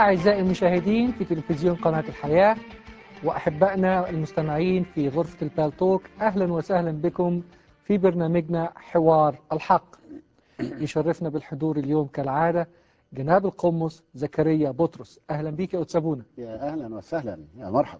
أعزائي المشاهدين في تلفزيون قناة الحياة وأحبائنا المستمعين في غرفة البالتوك أهلا وسهلا بكم في برنامجنا حوار الحق يشرفنا بالحضور اليوم كالعادة جناب القمص زكريا بطرس أهلا بك يا أتسابونا يا أهلا وسهلا يا مرحب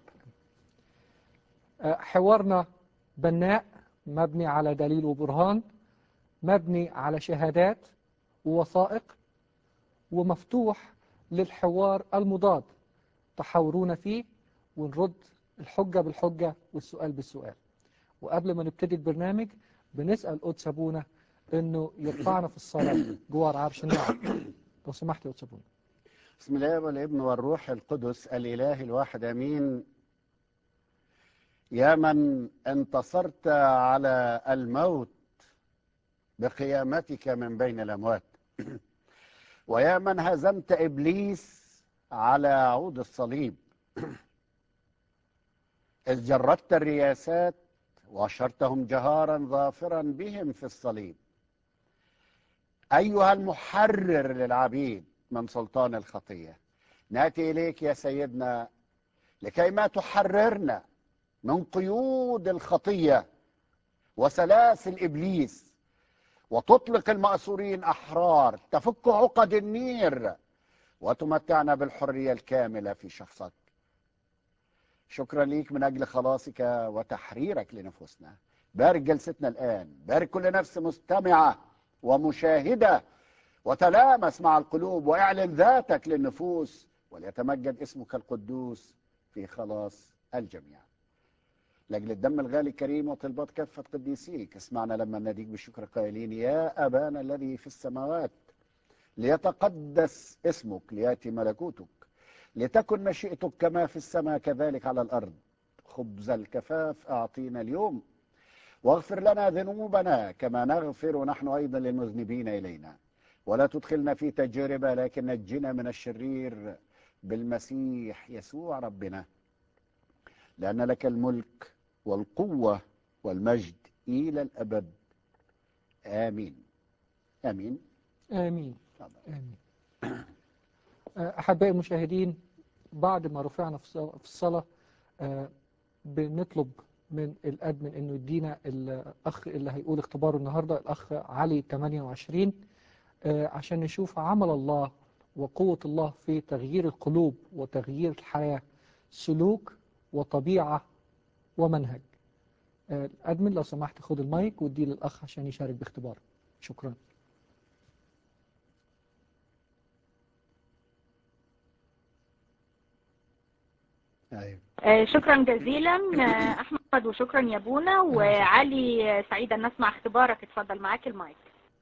حوارنا بناء مبني على دليل وبرهان مبني على شهادات ووثائق ومفتوح للحوار المضاد تحاورونا فيه ونرد الحجة بالحجة والسؤال بالسؤال وقبل ما نبتدي البرنامج بنسأل قدس أبونا انه يرفعنا في الصلاة جوار عرش النعم لو سمحت يا قدس أبونا بسم الله والابن والروح القدس الإله الواحد أمين يا من انتصرت على الموت بقيامتك من بين الأموات ويا من هزمت إبليس على عود الصليب إذ جردت الرياسات وأشرتهم جهارا ظافرا بهم في الصليب أيها المحرر للعبيد من سلطان الخطية نأتي إليك يا سيدنا لكي ما تحررنا من قيود الخطية وسلاسل إبليس وتطلق المأسورين أحرار تفك عقد النير وتمتعنا بالحرية الكاملة في شخصك شكرا ليك من أجل خلاصك وتحريرك لنفوسنا بارك جلستنا الآن بارك كل نفس مستمعة ومشاهدة وتلامس مع القلوب واعلن ذاتك للنفوس وليتمجد اسمك القدوس في خلاص الجميع لاجل الدم الغالي الكريم وطلبات كافة قديسيك اسمعنا لما ناديك بالشكر قائلين يا أبانا الذي في السماوات ليتقدس اسمك ليأتي ملكوتك لتكن مشيئتك كما في السماء كذلك على الأرض خبز الكفاف أعطينا اليوم واغفر لنا ذنوبنا كما نغفر نحن أيضا للمذنبين إلينا ولا تدخلنا في تجربة لكن نجنا من الشرير بالمسيح يسوع ربنا لأن لك الملك والقوة والمجد إلى الأبد آمين آمين آمين آمين أحبائي المشاهدين بعد ما رفعنا في الصلاة بنطلب من الأدمن أنه يدينا الأخ اللي هيقول اختباره النهاردة الأخ علي 28 عشان نشوف عمل الله وقوة الله في تغيير القلوب وتغيير الحياة سلوك وطبيعة ومنهج الأدمن لو سمحت خد المايك ودي للأخ عشان يشارك باختباره شكرا أيوة. شكرا جزيلا احمد وشكرا يا بونا وعلي سعيدة ان نسمع اختبارك اتفضل معاك المايك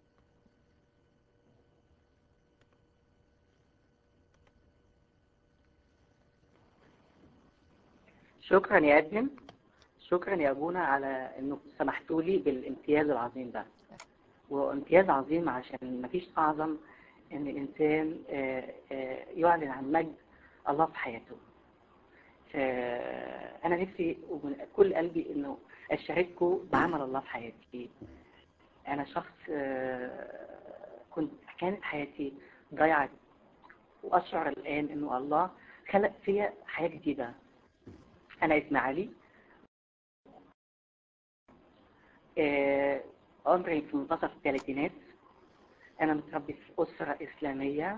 شكرا يا ادم شكرا يا ابونا على انكم سمحتوا لي بالامتياز العظيم ده وامتياز عظيم عشان مفيش اعظم ان الانسان يعلن عن مجد الله في حياته انا نفسي ومن كل قلبي انه اشارككم بعمل الله في حياتي انا شخص كنت كانت حياتي ضيعت واشعر الان انه الله خلق فيا حياه جديده انا اسمي علي عمري في منتصف الثلاثينات انا متربي في اسره اسلاميه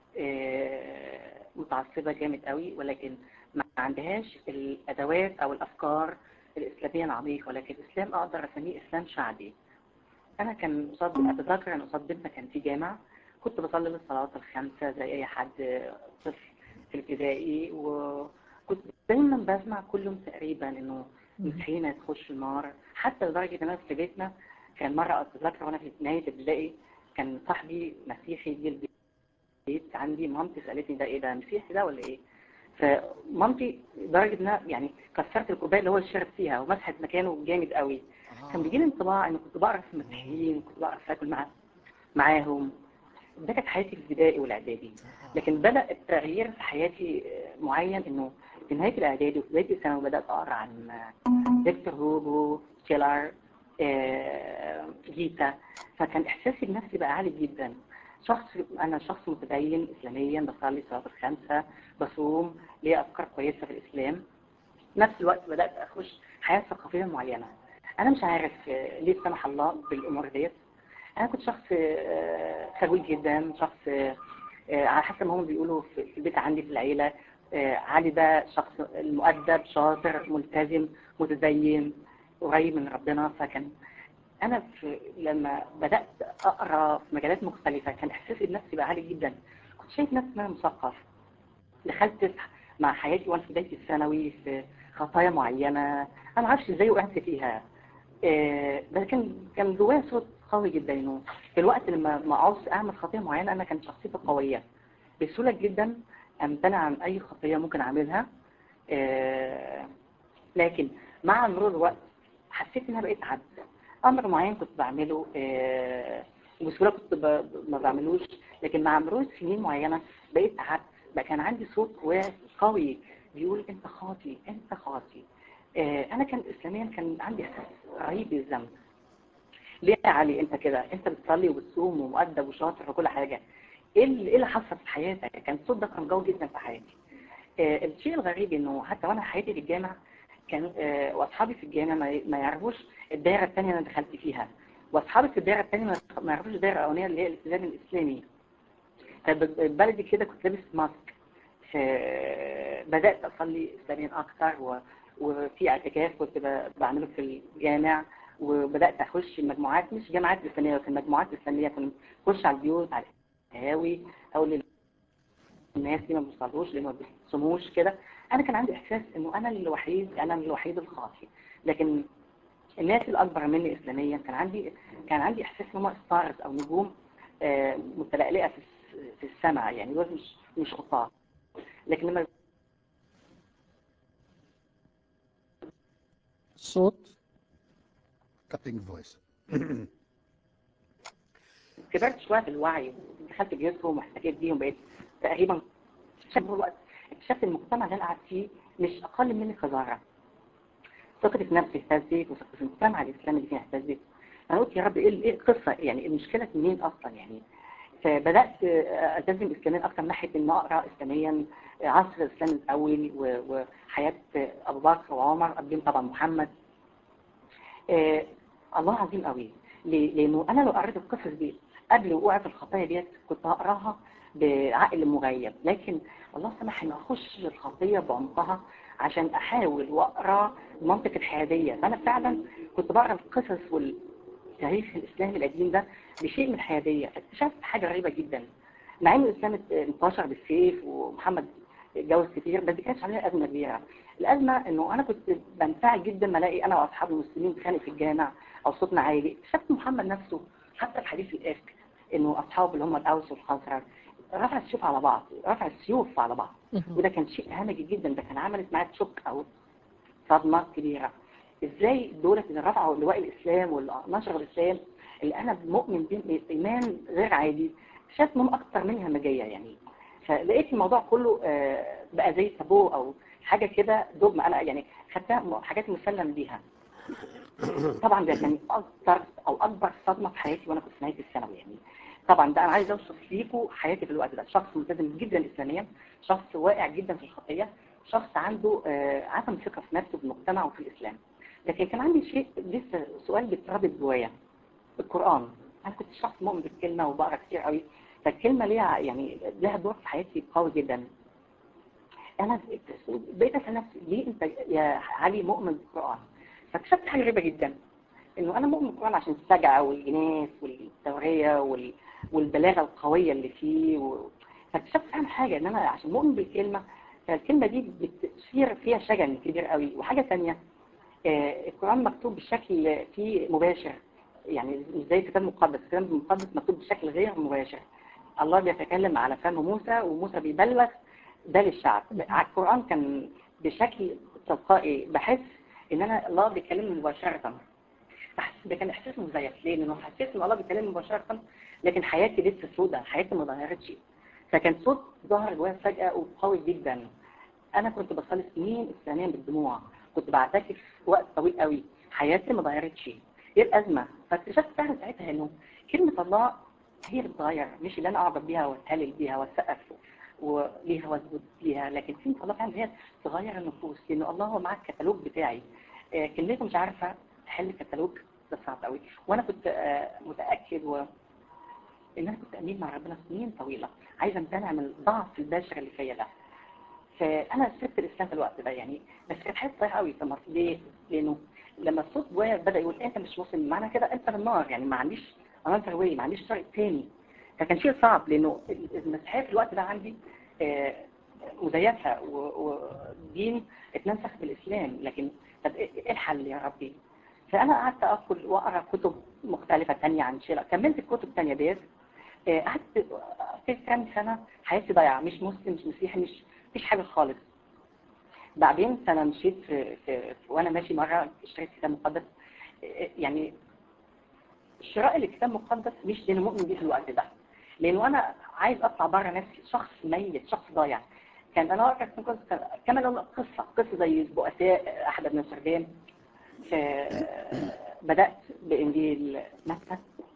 متعصبه جامد قوي ولكن ما عندهاش الادوات او الافكار الاسلاميه العميقه ولكن الاسلام اقدر اسميه اسلام شعبي انا كان قصاد اتذكر ان قصاد بيتنا كان في جامع كنت بصلي للصلاه الخمسه زي اي حد طفل في الابتدائي وكنت دايما بسمع كل يوم تقريبا انه مسيحيين تخش النار حتى لدرجه ان انا في بيتنا كان مره اتذكر وانا في نهايه الابتدائي كان صاحبي مسيحي جه البيت عندي مامتي سالتني ده ايه ده مسيحي ده ولا ايه فمامتي لدرجه انها يعني كسرت الكوبايه اللي هو شرب فيها ومسحت مكانه جامد قوي كان بيجي لي انطباع ان كنت بعرف المسيحيين كنت بعرف اكل مع معاهم ده كانت حياتي في الابتدائي والاعدادي لكن بدا التغيير في حياتي معين انه في نهايه الاعدادي وفي بدايه الثانوي بدات اقرا عن فيكتور هوجو تشيلر جيتا فكان احساسي بنفسي بقى عالي جدا شخص انا شخص متدين اسلاميا بصلي صلاه الخمسه بصوم ليا افكار كويسه في الاسلام في نفس الوقت بدات اخش حياه ثقافيه معينه انا مش عارف آه، ليه سمح الله بالامور ديت انا كنت شخص آه، خجول جدا شخص آه، آه، على حسب ما هم بيقولوا في في البيت عندي في العيله آه، علي ده شخص مؤدب شاطر ملتزم متدين قريب من ربنا فكان انا في لما بدات اقرا في مجالات مختلفه كان احساسي بنفسي بقى عالي جدا كنت شايف نفسي ان انا مثقف دخلت في- مع حياتي وانا في بدايه الثانوي في خطايا معينه انا ما اعرفش ازاي وقعت فيها آه، بس كان كان جوايا صوت قوي جدا انه في الوقت لما ما عاوز اعمل خطيه معينه انا كانت شخصيتي قويه بسهوله جدا امتنع عن اي خطيه ممكن اعملها آه، لكن مع مرور الوقت حسيت ان انا بقيت عبد امر معين كنت بعمله آه، بسهوله كنت ب- ما بعملوش لكن مع مرور سنين معينه بقيت عبد بقى كان عندي صوت جوايا قوي بيقول انت خاطي انت خاطي آه، انا كان اسلاميا كان عندي احساس رهيب بالذنب ليه يا علي انت كده انت بتصلي وبتصوم ومؤدب وشاطر وكل حاجه ايه اللي ايه اللي حصل في حياتك كان الصوت ده كان قوي جدا في حياتي آه، الشيء الغريب انه حتى وانا حياتي في الجامع كان آه، واصحابي في الجامع ما ما يعرفوش الدائره الثانيه اللي انا دخلت فيها واصحابي في الدائره الثانيه ما ما يعرفوش الدائره الاولانيه اللي هي الالتزام الاسلامي فبلدي كده كنت لابس ماسك آه، بدات اصلي اسلاميا اكثر و- وفي اعتكاف كنت ب- بعمله في الجامع وبدات اخش مجموعات مش جامعات اسلاميه لكن مجموعات اسلاميه كنت اخش على البيوت على القهاوي اقول الناس دي ما بيصلوش ليه ما بيصوموش كده انا كان عندي احساس انه انا الوحيد انا الوحيد الخاطي لكن الناس الاكبر مني اسلاميا كان عندي كان عندي احساس ان هم ستارز او نجوم آه، متلألئه في الس- في السماء يعني دول مش مش خطاه لكن لما الصوت cutting voice كبرت شويه في الوعي دخلت بيوتهم واحتكيت بيهم بقيت تقريبا اكتشفت الوقت اكتشفت المجتمع اللي انا قاعد فيه مش اقل مني قذاره ثقتي في نفسي اهتزت وثقتي في المجتمع الاسلامي اللي فيه اهتزت انا قلت يا رب ايه ايه القصه يعني المشكله منين اصلا يعني فبدات آه، التزم اسلاميا اكثر من ناحيه ان اقرا اسلاميا آه، عصر الاسلام الاول و- وحياه آه، ابو بكر وعمر قبلهم طبعا محمد آه، الله عظيم قوي ليه؟ لانه انا لو قريت القصص دي قبل وقوعي في الخطايا ديت كنت هقراها بعقل مغيب لكن الله سمح ان اخش الخطيه بعمقها عشان احاول واقرا بمنطق الحياديه فانا فعلا كنت بقرا القصص والتاريخ الاسلامي القديم ده بشيء من الحياديه اكتشفت حاجه غريبه جدا مع ان الاسلام انتشر بالسيف ومحمد اتجوز كتير بس دي كانتش عليها ازمه كبيره الازمه انه انا كنت بنفعل جدا ما الاقي انا واصحابي المسلمين بنتخانق في الجامع او صوتنا عالي اكتشفت محمد نفسه حتى في حديث الافك انه اصحابه اللي هم الاوس والخزرج رفع السيوف على بعض رفع السيوف على بعض وده كان شيء همجي جدا ده كان عملت معايا شوك او صدمه كبيره ازاي دولة اللي رفعوا لواء الاسلام ونشروا الاسلام اللي انا مؤمن بيه ايمان غير عادي اكتشفت انهم اكتر مني همجيه يعني فلقيت الموضوع كله آه، بقى زي تابو او حاجه كده دogma انا يعني خدتها م- حاجات مسلم بيها طبعا ده كان اكتر او اكبر صدمه في حياتي وانا كنت في نهايه الثانوي يعني طبعا ده انا عايز اوصف ليكم حياتي في الوقت ده شخص ملتزم جدا اسلاميا شخص واقع جدا في الخطيه شخص عنده آه، عدم ثقه في نفسه في المجتمع وفي الاسلام لكن كان عندي شيء لسه سؤال بيتردد جوايا القران انا كنت شخص مؤمن بالكلمه وبقرا كتير قوي فالكلمه ليها يعني لها دور في حياتي قوي جدا انا بقيت اسال نفسي ليه انت يا علي مؤمن بالقران فاكتشفت حاجه غريبه جدا انه انا مؤمن بالقران عشان السجع والجناس والتوريه وال... والبلاغه القويه اللي فيه و... فاكتشفت فعلا حاجه ان انا عشان مؤمن بالكلمه فالكلمه دي بتصير فيها شجن كبير قوي وحاجه ثانيه آه القران مكتوب بشكل فيه مباشر يعني مش زي الكتاب المقدس الكتاب المقدس مكتوب بشكل غير مباشر الله بيتكلم على فم موسى وموسى بيبلغ ده للشعب على القرآن كان بشكل تلقائي بحس ان انا الله بيكلمني مباشرة بحس ده كان احساس مزيف ليه؟ لانه حسيت ان الله بيكلمني مباشرة لكن حياتي لسه سودة حياتي ما اتغيرتش فكان صوت ظهر جوايا فجأة وقوي جدا انا كنت بصلي سنين اسلاميا بالدموع كنت بعتكف وقت طويل قوي حياتي ما اتغيرتش ايه الازمه فاكتشفت فعلا ساعتها انه كلمه الله هي بتتغير مش اللي انا اعجب بيها واتهلل بيها واسقف وليها واسجد ليها لكن في الله فعلا هي تغير النفوس لان الله هو معاه الكتالوج بتاعي آه، كلمته مش عارفه تحل الكتالوج ده صعب قوي وانا كنت آه، متاكد و ان انا كنت امين مع ربنا سنين طويله عايزه امتنع من الضعف البشري اللي فيا ده فانا سبت الاسلام في الوقت ده يعني بس كانت حاجه صحيحه قوي في مصر ليه؟ لانه لما الصوت جوايا بدا يقول انت مش مسلم معنى كده انت في النار يعني ما عنديش انذر واي ما عنديش طريق تاني فكان شيء صعب لانه المسيحيه في الوقت ده عندي آه، مزيفه و- ودين اتنسخ بالاسلام لكن طب ايه إيه الحل يا ربي؟ فانا قعدت اكل واقرا كتب مختلفه تانية عن شيرة كملت الكتب التانية ديت آه، قعدت في كام سنه حياتي ضايعه مش مسلم مش مسيحي مش مفيش حاجه خالص بعدين سنه مشيت في, في, في وانا ماشي مره اشتريت كتاب مقدس آه، يعني شراء الكتاب المقدس مش لانه مؤمن بيه في الوقت ده لانه انا عايز اطلع بره نفسي شخص ميت شخص ضايع كان انا اقرا كتاب مقدس كان- كمان أقول قصه قصه زي بؤساء احد ابن سردان بدات بانجيل متى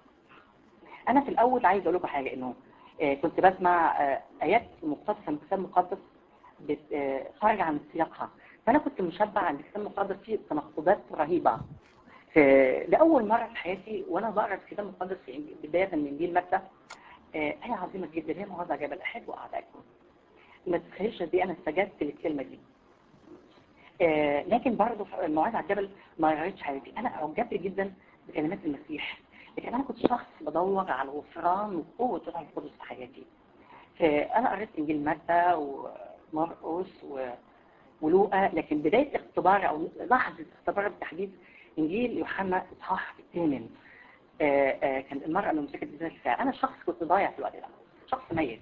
انا في الاول عايز اقول لكم حاجه انه آه، كنت بسمع آه، ايات مقتبسه من الكتاب المقدس بت- آه، خارجه عن سياقها فانا كنت مشبع عن الكتاب المقدس فيه تناقضات رهيبه ف- لاول مره في حياتي وانا بقرا الكتاب المقدس في إنجيل- بدايه من انجيل متى آه، ايه عظيمه جدا هي موعظه جبل احد واعدائكم ما تتخيلش قد ايه انا استجبت للكلمه دي آه، لكن برضه في الموعظه على الجبل ما غيرتش حياتي انا اعجبت جدا بكلمات المسيح لكن انا كنت شخص بدور على الغفران وقوه الروح القدس في حياتي فانا قريت انجيل متى ومرقس و- ولوقا لكن بدايه اختبار او لحظه اختبار بالتحديد انجيل يوحنا اصحاح الثامن آه، آه، كان المراه اللي مسكت بذات الساعه انا شخص كنت ضايع في الوقت ده شخص ميت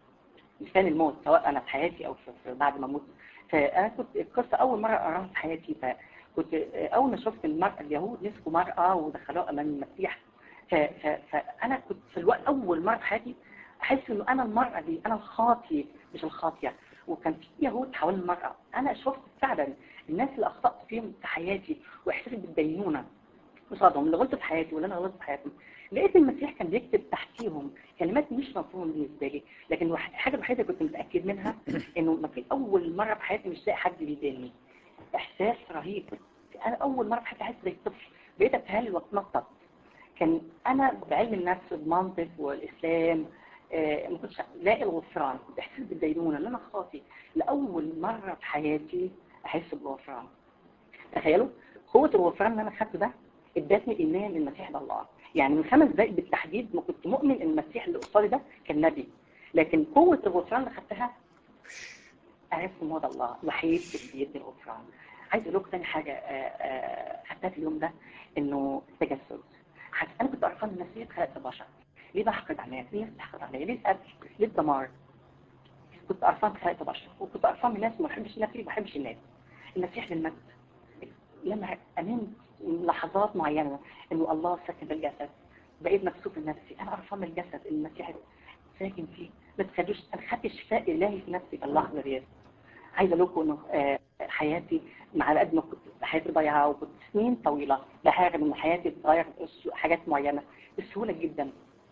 مستني الموت سواء انا في حياتي او في في بعد ما اموت فانا كنت القصه اول مره اقراها في حياتي فكنت اول ما شفت المراه اليهود مسكوا مراه ودخلوها امام المسيح ف- ف- فانا كنت في الوقت اول مره في حياتي احس انه انا المراه دي انا الخاطي مش الخاطيه وكان في يهود حوالين المراه انا شفت فعلا الناس اللي اخطات فيهم في حياتي واحساسي بالدينونه قصادهم اللي غلطت في حياتي واللي انا غلطت في حياتهم لقيت المسيح كان بيكتب تحتيهم كلمات مش مفهومه بالنسبه لي لكن الوح- الحاجه الوحيده اللي كنت متاكد منها انه ما في اول مره في حياتي مش لاقي حد بيداني احساس رهيب انا اول مره في حياتي احس زي الطفل بقيت اتهلل واتنطط كان انا بعلم النفس بمنطق والاسلام آه، ما كنتش لاقي الغفران كنت احس بالدينونه ان انا خاطي لاول مره في حياتي احس بالغفران تخيلوا قوه الغفران اللي انا خدته ده ادتني ايمان ان المسيح ده الله يعني من خمس دقائق بالتحديد ما كنت مؤمن ان المسيح اللي قصادي ده كان نبي لكن قوه الغفران اللي خدتها عرفت ان هو ده الله وحيد بيدي الغفران عايز اقول لكم تاني حاجه آه، آه، خدتها في اليوم ده انه التجسد حس- انا كنت قرفان من نفسيه خلقت البشر ليه بحقد على الناس؟ ليه الناس بتحقد عليا؟ ليه القتل؟ ليه الدمار؟ كنت قرفان في خلقت البشر وكنت قرفان من ناس ما بحبش نفسي ما بحبش الناس المسيح للمجد لما امنت لحظات معينه انه الله ساكن بالجسد بقيت مكسوف من نفسي انا قرفان من الجسد اللي المسيح ساكن فيه ما تخلوش انا خدت شفاء الهي في نفسي في اللحظه ديت عايزه اقول لكم انه آه، حياتي مع قد ما كنت حياتي ضايعه وكنت سنين طويله بحارب ان حياتي تتغير في حاجات معينه بسهوله جدا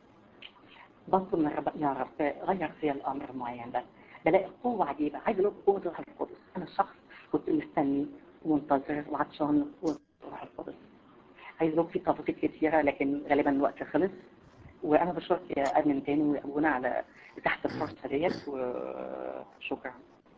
بطلب من رب يا رب غير فيا الامر المعين ده بلاقي قوه عجيبه عايز اقول لكم قوه الروح القدس انا شخص كنت مستني ومنتظر وعطشان قوه الروح القدس عايز اقول في تفاصيل كتيره لكن غالبا الوقت خلص وانا بشكرك يا ادمن تاني وابونا على تحت الفرصه ديت وشكرا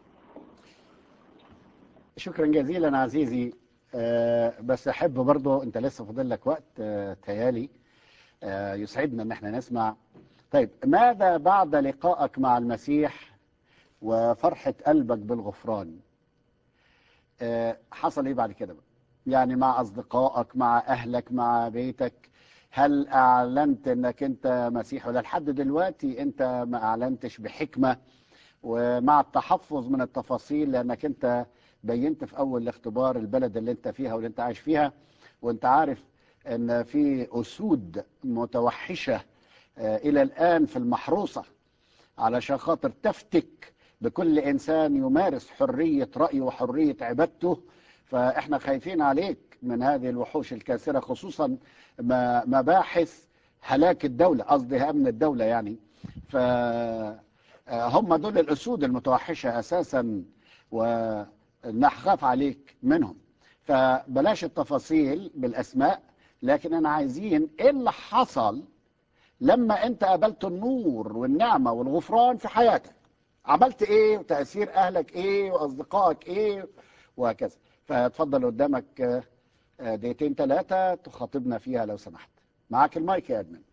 شكرا جزيلا عزيزي آه، بس احب برضو انت لسه فاضل لك وقت آه، تيالي آه، يسعدنا ان احنا نسمع طيب ماذا بعد لقائك مع المسيح وفرحة قلبك بالغفران آه، حصل ايه بعد كده بقى؟ يعني مع اصدقائك مع اهلك مع بيتك هل اعلنت انك انت مسيح ولا لحد دلوقتي انت ما اعلنتش بحكمة ومع التحفظ من التفاصيل لانك انت بينت في اول الاختبار البلد اللي انت فيها واللي انت عايش فيها وانت عارف ان في اسود متوحشه آه، الى الان في المحروسه علشان خاطر تفتك بكل انسان يمارس حريه رايه وحريه عبادته فاحنا خايفين عليك من هذه الوحوش الكاسره خصوصا ما- مباحث هلاك الدولة قصدي أمن الدولة يعني فهم دول الأسود المتوحشة أساسا ونخاف عليك منهم فبلاش التفاصيل بالأسماء لكن أنا عايزين إيه اللي حصل لما أنت قابلت النور والنعمة والغفران في حياتك عملت إيه وتأثير أهلك إيه وأصدقائك إيه وهكذا فتفضل قدامك آه، آه، دقيقتين ثلاثة تخاطبنا فيها لو سمحت معاك المايك يا أدمن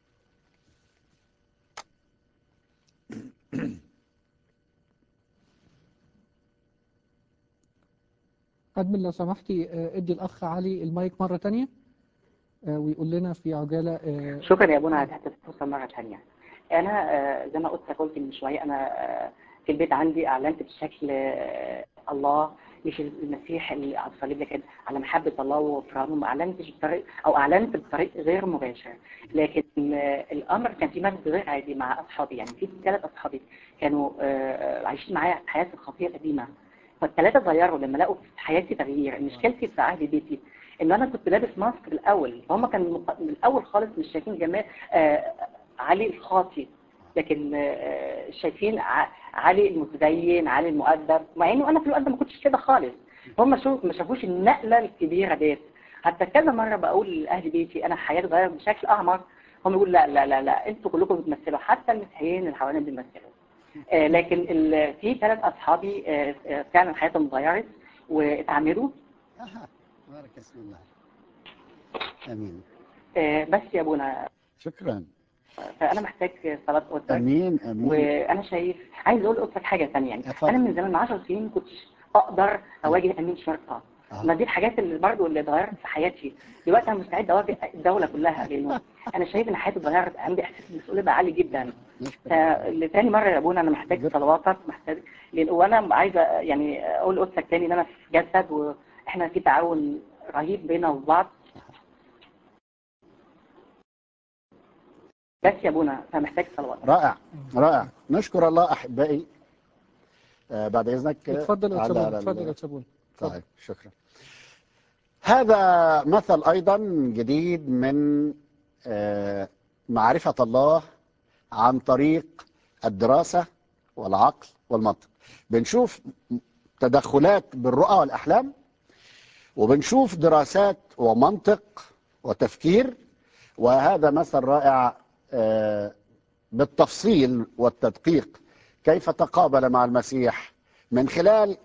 أدمن لو سمحتي آه، ادي الأخ علي المايك مرة تانية آه، ويقول لنا في عجالة آه، شكرا يا ابونا على تحت الفرصه مره ثانيه انا آه، زي ما قلت قلت من شويه انا آه، في البيت عندي اعلنت بشكل آه، الله مش المسيح اللي على الصليب لكن على محبه الله وغفرانه ما اعلنتش بطريق او اعلنت بطريق غير مباشر لكن آه، الامر كان في مجد غير عادي مع اصحابي يعني في ثلاث اصحابي كانوا آه، عايشين معايا حياه الخطيه القديمه فالثلاثه غيروا لما لقوا في حياتي تغيير مشكلتي في عهد بيتي ان انا كنت لابس ماسك الاول هم كانوا مق- من الاول خالص مش شايفين جمال آه علي الخاطي لكن آه شايفين ع- علي المتدين علي المؤدب مع انه انا في الوقت ده ما كنتش كده خالص هم شوف ما شافوش النقله الكبيره ديت حتى كذا مره بقول لاهل بيتي انا حياتي اتغيرت بشكل اعمق هم يقولوا لا لا لا لا انتوا كلكم بتمثلوا حتى المسيحيين اللي حوالينا بيمثلوا آه لكن ال- في ثلاث اصحابي آه آه، فعلا حياتهم اتغيرت واتعمدوا أها بارك اسم الله آمين آه بس يا ابونا شكرا فانا محتاج صلاه قدسك امين امين وانا شايف عايز اقول قدسك حاجه ثانيه يعني اتفضل. انا من زمان من 10 سنين ما كنتش اقدر اواجه امين شرطه آه. ما دي الحاجات اللي برضه اللي اتغيرت في حياتي دلوقتي انا مستعد اواجه الدوله كلها لانه انا شايف ان حياتي اتغيرت عندي احساس بالمسؤوليه بقى عالي جدا نشكر فلتاني مره يا ابونا انا محتاج صلواتك محتاج لان وانا عايزه يعني اقول لقدسك تاني ان انا في جسد واحنا في تعاون رهيب بينا وبعض بس يا ابونا فمحتاج صلواتك رائع رائع نشكر الله احبائي آه بعد اذنك آه، اتفضل يا على- أتسابون على اتفضل ال- يا أتسابون اتفضل طيب شكرا هذا مثل ايضا جديد من آه، معرفه الله عن طريق الدراسه والعقل والمنطق بنشوف تدخلات بالرؤى والاحلام وبنشوف دراسات ومنطق وتفكير وهذا مثل رائع آه، بالتفصيل والتدقيق كيف تقابل مع المسيح من خلال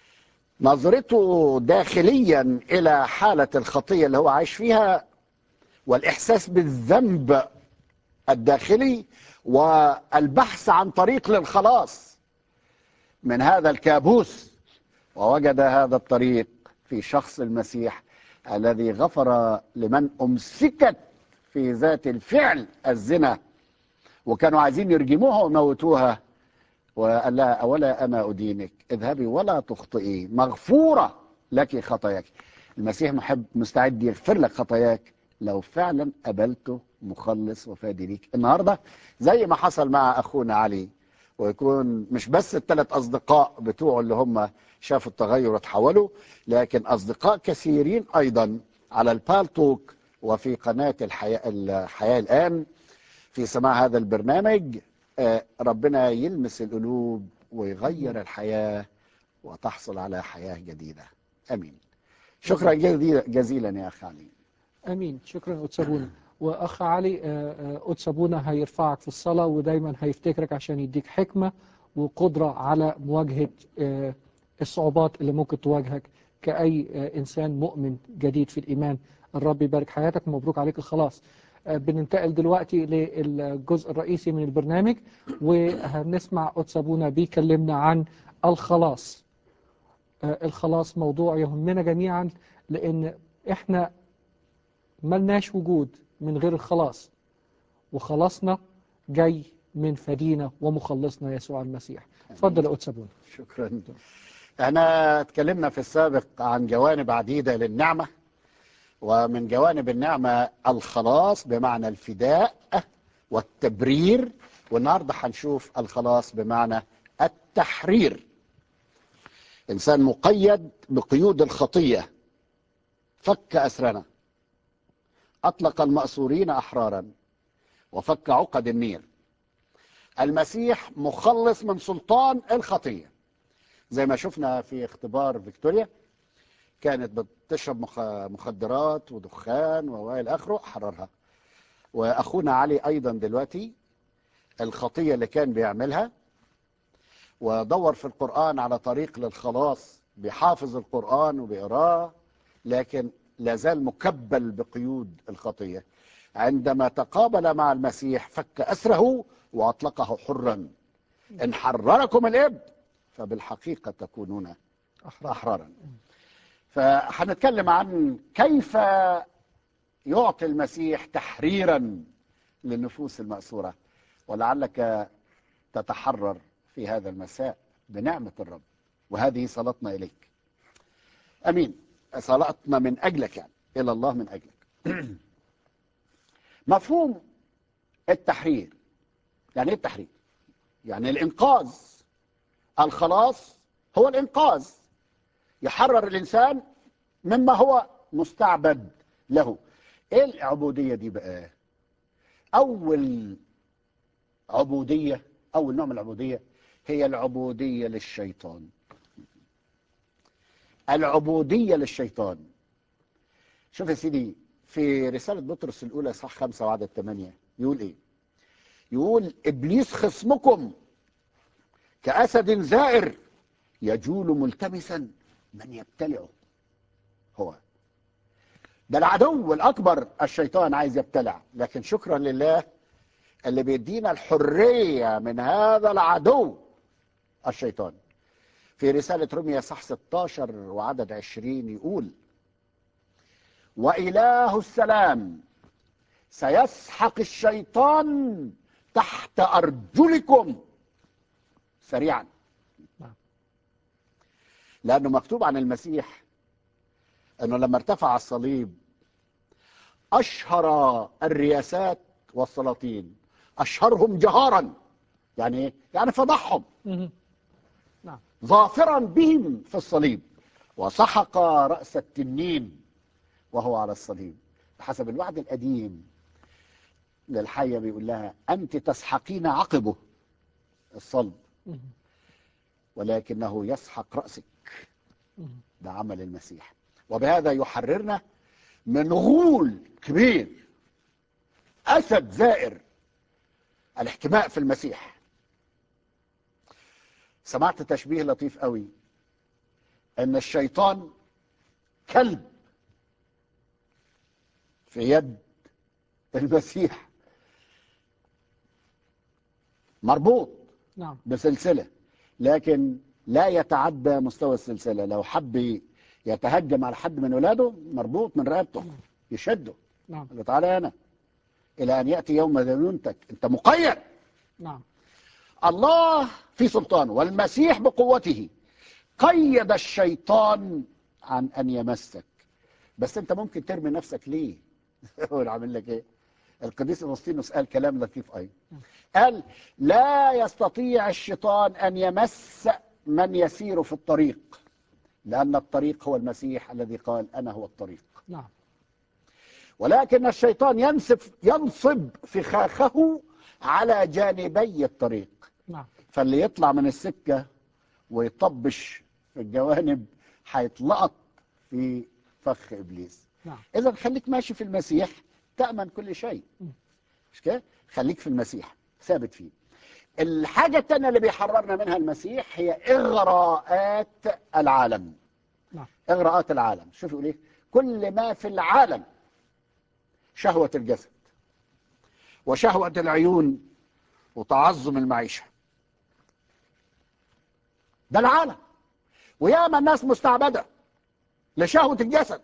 نظرته داخليا الى حاله الخطيه اللي هو عايش فيها والاحساس بالذنب الداخلي والبحث عن طريق للخلاص من هذا الكابوس ووجد هذا الطريق في شخص المسيح الذي غفر لمن امسكت في ذات الفعل الزنا وكانوا عايزين يرجموها ويموتوها وقال لها أولا أنا أدينك اذهبي ولا تخطئي مغفورة لك خطاياك المسيح محب مستعد يغفر لك خطاياك لو فعلا قبلته مخلص وفادي ليك النهارده زي ما حصل مع اخونا علي ويكون مش بس الثلاث اصدقاء بتوعه اللي هم شافوا التغير وتحولوا لكن اصدقاء كثيرين ايضا على البالتوك وفي قناه الحياه الحياه الان في سماع هذا البرنامج آه، ربنا يلمس القلوب ويغير الحياه وتحصل على حياه جديده امين شكرا جزيلا جزيلا يا اخ علي امين شكرا أتسابونا واخ علي آه، آه، أتسابونا هيرفعك في الصلاه ودايما هيفتكرك عشان يديك حكمه وقدره على مواجهه آه، الصعوبات اللي ممكن تواجهك كاي آه، انسان مؤمن جديد في الايمان الرب يبارك حياتك ومبروك عليك الخلاص آه، بننتقل دلوقتي للجزء الرئيسي من البرنامج وهنسمع أتسابونا بيكلمنا عن الخلاص آه، الخلاص موضوع يهمنا جميعا لأن احنا ملناش وجود من غير الخلاص وخلاصنا جاي من فدينا ومخلصنا يسوع المسيح اتفضل يا أتسابونا شكرا احنا اتكلمنا في السابق عن جوانب عديدة للنعمة ومن جوانب النعمة الخلاص بمعنى الفداء والتبرير والنهاردة هنشوف الخلاص بمعنى التحرير إنسان مقيد بقيود الخطية فك أسرنا أطلق المأسورين أحرارا وفك عقد النير المسيح مخلص من سلطان الخطية زي ما شفنا في اختبار فيكتوريا كانت بتشرب مخ- مخدرات ودخان وإلى آخره حررها وأخونا علي أيضا دلوقتي الخطية اللي كان بيعملها ودور في القرآن على طريق للخلاص بيحافظ القرآن وبيقراه لكن لا زال مكبل بقيود الخطية عندما تقابل مع المسيح فك أسره وأطلقه حرا إن حرركم الإب فبالحقيقة تكونون أحرار أحرارا فهنتكلم عن كيف يعطي المسيح تحريرا للنفوس المأسورة ولعلك تتحرر في هذا المساء بنعمة الرب وهذه صلاتنا إليك أمين صلاتنا من أجلك يعني إلى الله من أجلك مفهوم التحرير يعني إيه التحرير يعني الإنقاذ الخلاص هو الإنقاذ يحرر الإنسان مما هو مستعبد له إيه العبودية دي بقى أول عبودية أول نوع من العبودية هي العبودية للشيطان العبودية للشيطان شوف يا سيدي في رسالة بطرس الأولى صح خمسة وعدد ثمانية يقول إيه يقول إبليس خصمكم كأسد زائر يجول ملتمسا من يبتلعه هو ده العدو الأكبر الشيطان عايز يبتلع لكن شكرا لله اللي بيدينا الحرية من هذا العدو الشيطان في رسالة روميا صح 16 وعدد 20 يقول وإله السلام سيسحق الشيطان تحت أرجلكم سريعا نعم. لأنه مكتوب عن المسيح أنه لما ارتفع على الصليب أشهر الرياسات والسلاطين أشهرهم جهارا يعني إيه؟ يعني فضحهم مهم. نعم ظافرا بهم في الصليب وسحق رأس التنين وهو على الصليب بحسب الوعد القديم للحية بيقول لها أنت تسحقين عقبه الصلب مهم. ولكنه يسحق رأسك مهم. ده عمل المسيح وبهذا يحررنا من غول كبير أسد زائر الاحتماء في المسيح سمعت تشبيه لطيف قوي ان الشيطان كلب في يد المسيح مربوط نعم بسلسلة لكن لا يتعدى مستوى السلسلة لو حب يتهجم على حد من ولاده مربوط من رقبته يشده نعم قال له تعالى هنا إلى أن يأتي يوم دينونتك أنت مقيد نعم الله في سلطانه والمسيح بقوته قيد الشيطان عن أن يمسك بس أنت ممكن ترمي نفسك ليه هو اللي عامل لك إيه القديس أغسطينوس قال كلام لطيف أيضا قال لا يستطيع الشيطان أن يمس من يسير في الطريق لأن الطريق هو المسيح الذي قال أنا هو الطريق نعم ولكن الشيطان ينصب ينصب فخاخه على جانبي الطريق نعم فاللي يطلع من السكة ويطبش في الجوانب هيتلقط في فخ إبليس نعم إذا خليك ماشي في المسيح تأمن كل شيء م. مش كده؟ خليك في المسيح ثابت فيه الحاجة التانية اللي بيحررنا منها المسيح هي إغراءات العالم نعم إغراءات العالم شوف يقول إيه كل ما في العالم شهوة الجسد وشهوة العيون وتعظم المعيشة ده العالم وياما الناس مستعبدة لشهوة الجسد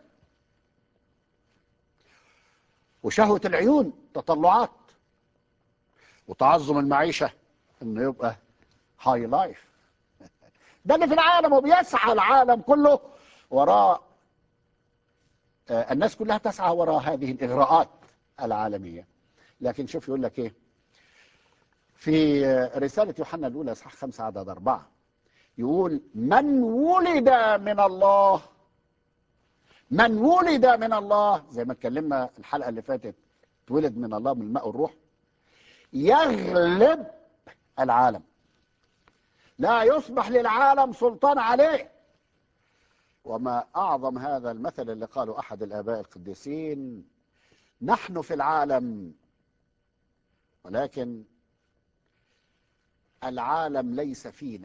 وشهوة العيون تطلعات وتعظم المعيشة انه يبقى هاي لايف ده اللي في العالم وبيسعى العالم كله وراء آه، الناس كلها تسعى وراء هذه الإغراءات العالمية لكن شوف يقول لك إيه في آه، رسالة يوحنا الأولى صح خمسة عدد أربعة يقول من ولد من الله من ولد من الله زي ما اتكلمنا الحلقة اللي فاتت اتولد من الله من الماء والروح يغلب العالم لا يصبح للعالم سلطان عليه وما أعظم هذا المثل اللي قاله أحد الآباء القديسين نحن في العالم ولكن العالم ليس فينا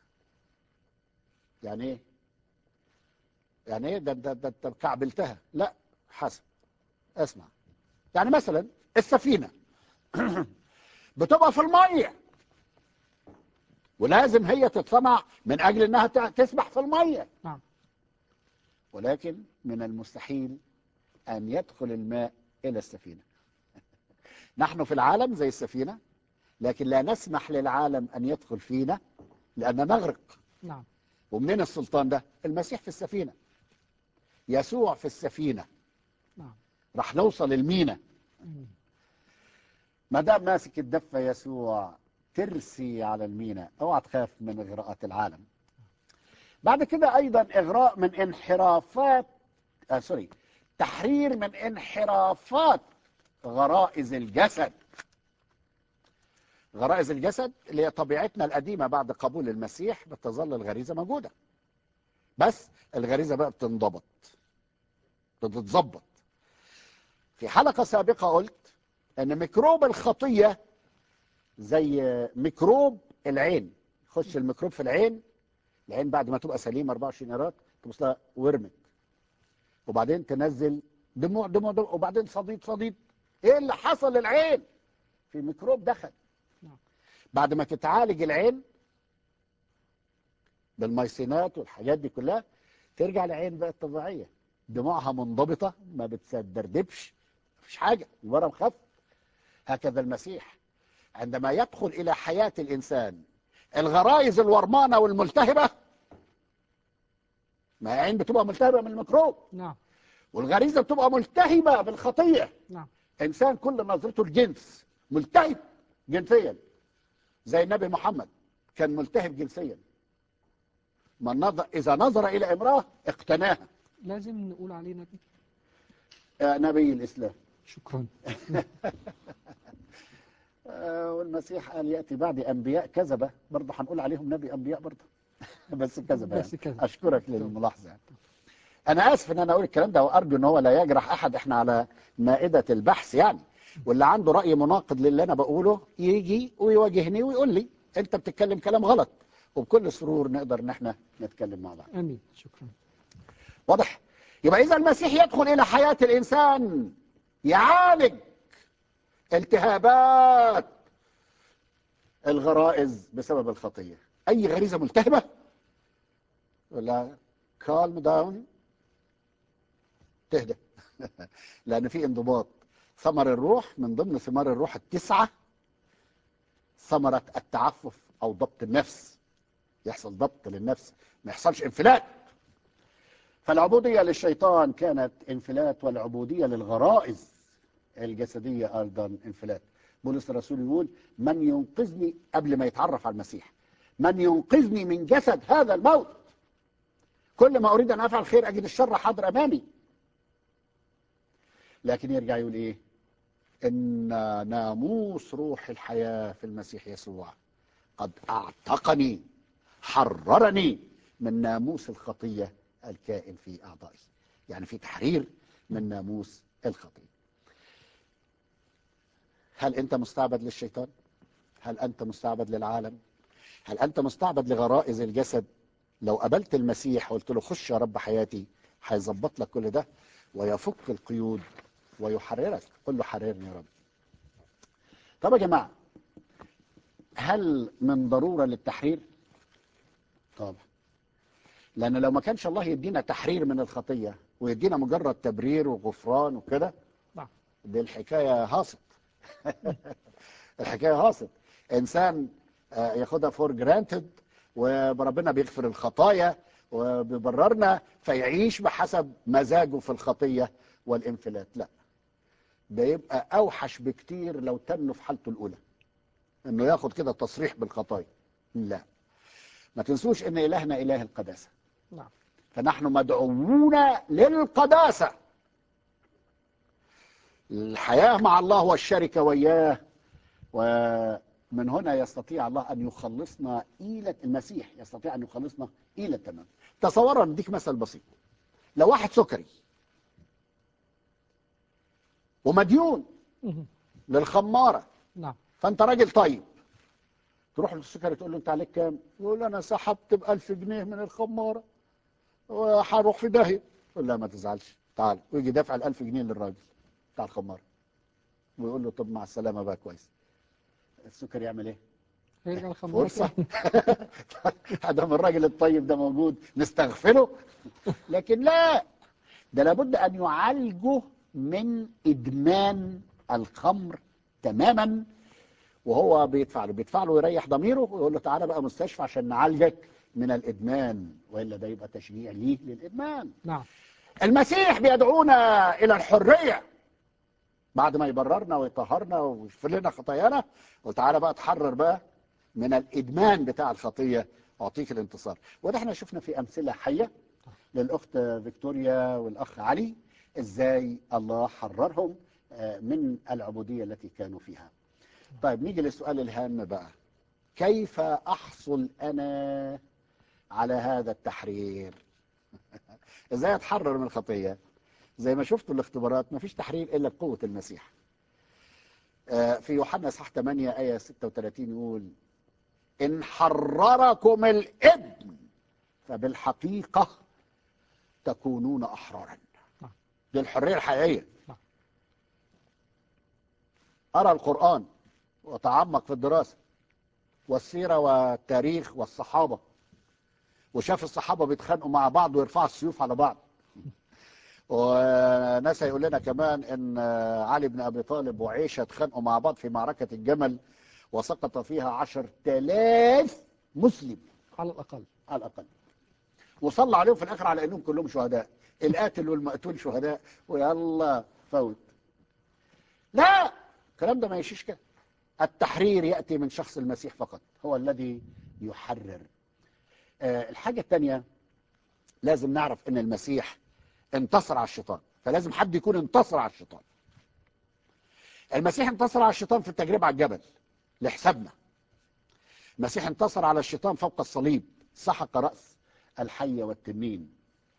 يعني ايه يعني ايه ده ده ده ده كعبلتها لا حسب اسمع يعني مثلا السفينه بتبقى في الميه ولازم هي تتصنع من اجل انها ت- تسبح في الميه نعم ولكن من المستحيل ان يدخل الماء الى السفينه نحن في العالم زي السفينه لكن لا نسمح للعالم ان يدخل فينا لان نغرق نعم ومنين السلطان ده المسيح في السفينه يسوع في السفينه نعم راح نوصل المينا أمين. ما دام ماسك الدفه يسوع ترسي على المينا اوعى تخاف من اغراءات العالم بعد كده ايضا اغراء من انحرافات آه سوري تحرير من انحرافات غرائز الجسد غرائز الجسد اللي هي طبيعتنا القديمه بعد قبول المسيح بتظل الغريزه موجوده بس الغريزه بقى بتنضبط بتتظبط في حلقه سابقه قلت ان ميكروب الخطيه زي ميكروب العين يخش الميكروب في العين العين بعد ما تبقى سليمه 24 قيراط تبص لها ورمت وبعدين تنزل دموع دموع دموع وبعدين صديد صديد ايه اللي حصل للعين في ميكروب دخل نعم. بعد ما تتعالج العين بالميسينات والحاجات دي كلها ترجع العين بقت طبيعيه دموعها منضبطه ما بتسدردبش مفيش حاجه الورم خف هكذا المسيح عندما يدخل الى حياه الانسان الغرائز الورمانه والملتهبه ما هي عين بتبقى ملتهبه من الميكروب نعم والغريزه بتبقى ملتهبه بالخطيه نعم انسان كل نظرته الجنس ملتهب جنسيا زي النبي محمد كان ملتهب جنسيا من نظر اذا نظر الى امراه اقتناها لازم نقول عليه نبي آه، نبي الاسلام شكرا آه، والمسيح قال ياتي بعد انبياء كذبه برضه هنقول عليهم نبي انبياء برضه بس كذبه بس يعني. كذب. اشكرك للملاحظه يعني. انا اسف ان انا اقول الكلام ده وارجو ان هو لا يجرح احد احنا على مائده البحث يعني واللي عنده راي مناقض للي انا بقوله يجي ويواجهني ويقول لي انت بتتكلم كلام غلط وبكل سرور نقدر ان احنا نتكلم مع بعض امين شكرا واضح يبقى اذا المسيح يدخل الى حياه الانسان يعالج التهابات الغرائز بسبب الخطيه اي غريزه ملتهبه ولا كالم داون تهدى لان في انضباط ثمر الروح من ضمن ثمار الروح التسعه ثمره التعفف او ضبط النفس يحصل ضبط للنفس ما يحصلش انفلات فالعبودية للشيطان كانت انفلات والعبودية للغرائز الجسدية أيضا انفلات بولس الرسول يقول من ينقذني قبل ما يتعرف على المسيح من ينقذني من جسد هذا الموت كل ما أريد أن أفعل خير أجد الشر حاضر أمامي لكن يرجع يقول إيه إن ناموس روح الحياة في المسيح يسوع قد أعتقني حررني من ناموس الخطية الكائن في أعضائي يعني في تحرير من ناموس الخطية هل أنت مستعبد للشيطان؟ هل أنت مستعبد للعالم؟ هل أنت مستعبد لغرائز الجسد؟ لو قبلت المسيح وقلت له خش يا رب حياتي هيظبط لك كل ده ويفك القيود ويحررك قل له حررني يا رب طب يا جماعة هل من ضرورة للتحرير؟ طبعا لأن لو ما كانش الله يدينا تحرير من الخطية ويدينا مجرد تبرير وغفران وكده نعم. دي الحكاية هاصت الحكاية هاصت إنسان آه، ياخدها فور جرانتد وربنا بيغفر الخطايا وبيبررنا فيعيش بحسب مزاجه في الخطية والانفلات لا ده يبقى أوحش بكتير لو تنه في حالته الأولى إنه ياخد كده تصريح بالخطايا لا ما تنسوش إن إلهنا إله القداسة نعم فنحن مدعوون للقداسة الحياة مع الله والشركة وياه ومن هنا يستطيع الله أن يخلصنا إلى المسيح يستطيع أن يخلصنا إلى التمام تصوروا نديك مثل بسيط لو واحد سكري ومديون مهم. للخمارة نعم فأنت راجل طيب تروح للسكري تقول له أنت عليك كام؟ يقول أنا سحبت ب 1000 جنيه من الخمارة وهروح في داهية يقول لا ما تزعلش تعال ويجي دافع ال 1000 جنيه للراجل بتاع الخمارة ويقول له طب مع السلامة بقى كويس السكري يعمل ايه؟ هيرجع الخمار فرصة ادام الراجل الطيب ده موجود نستغفره لكن لا ده لابد ان يعالجه من ادمان الخمر تماما وهو بيدفع له بيدفع له ويريح ضميره ويقول له تعالى بقى مستشفى عشان نعالجك من الادمان والا ده يبقى تشجيع ليه للادمان نعم المسيح بيدعونا الى الحريه بعد ما يبررنا ويطهرنا ويغفر لنا خطايانا وتعالى بقى تحرر بقى من الادمان بتاع الخطيه اعطيك الانتصار وده احنا شفنا في امثله حيه للاخت فيكتوريا والاخ علي ازاي الله حررهم آه، من العبوديه التي كانوا فيها طيب نيجي للسؤال الهام بقى كيف احصل انا على هذا التحرير ازاي اتحرر من الخطيه زي ما شفتوا الاختبارات ما فيش تحرير الا بقوه المسيح آه، في يوحنا صح 8 ايه 36 يقول ان حرركم الابن فبالحقيقه تكونون احرارا نعم. دي الحريه الحقيقيه نعم. ارى القران وتعمق في الدراسه والسيره والتاريخ والصحابه وشاف الصحابه بيتخانقوا مع بعض ويرفعوا السيوف على بعض وناس هيقول لنا كمان ان علي بن ابي طالب وعيشه اتخانقوا مع بعض في معركه الجمل وسقط فيها عشر تلاف مسلم على الأقل على الاقل وصلى عليهم في الاخر على انهم كلهم شهداء القاتل والمقتول شهداء ويلا فوت لا الكلام ده ما يشيش كده التحرير ياتي من شخص المسيح فقط هو الذي يحرر آه، الحاجه الثانيه لازم نعرف ان المسيح انتصر على الشيطان فلازم حد يكون انتصر على الشيطان المسيح انتصر على الشيطان في التجربه على الجبل لحسابنا المسيح انتصر على الشيطان فوق الصليب سحق راس الحيه والتنين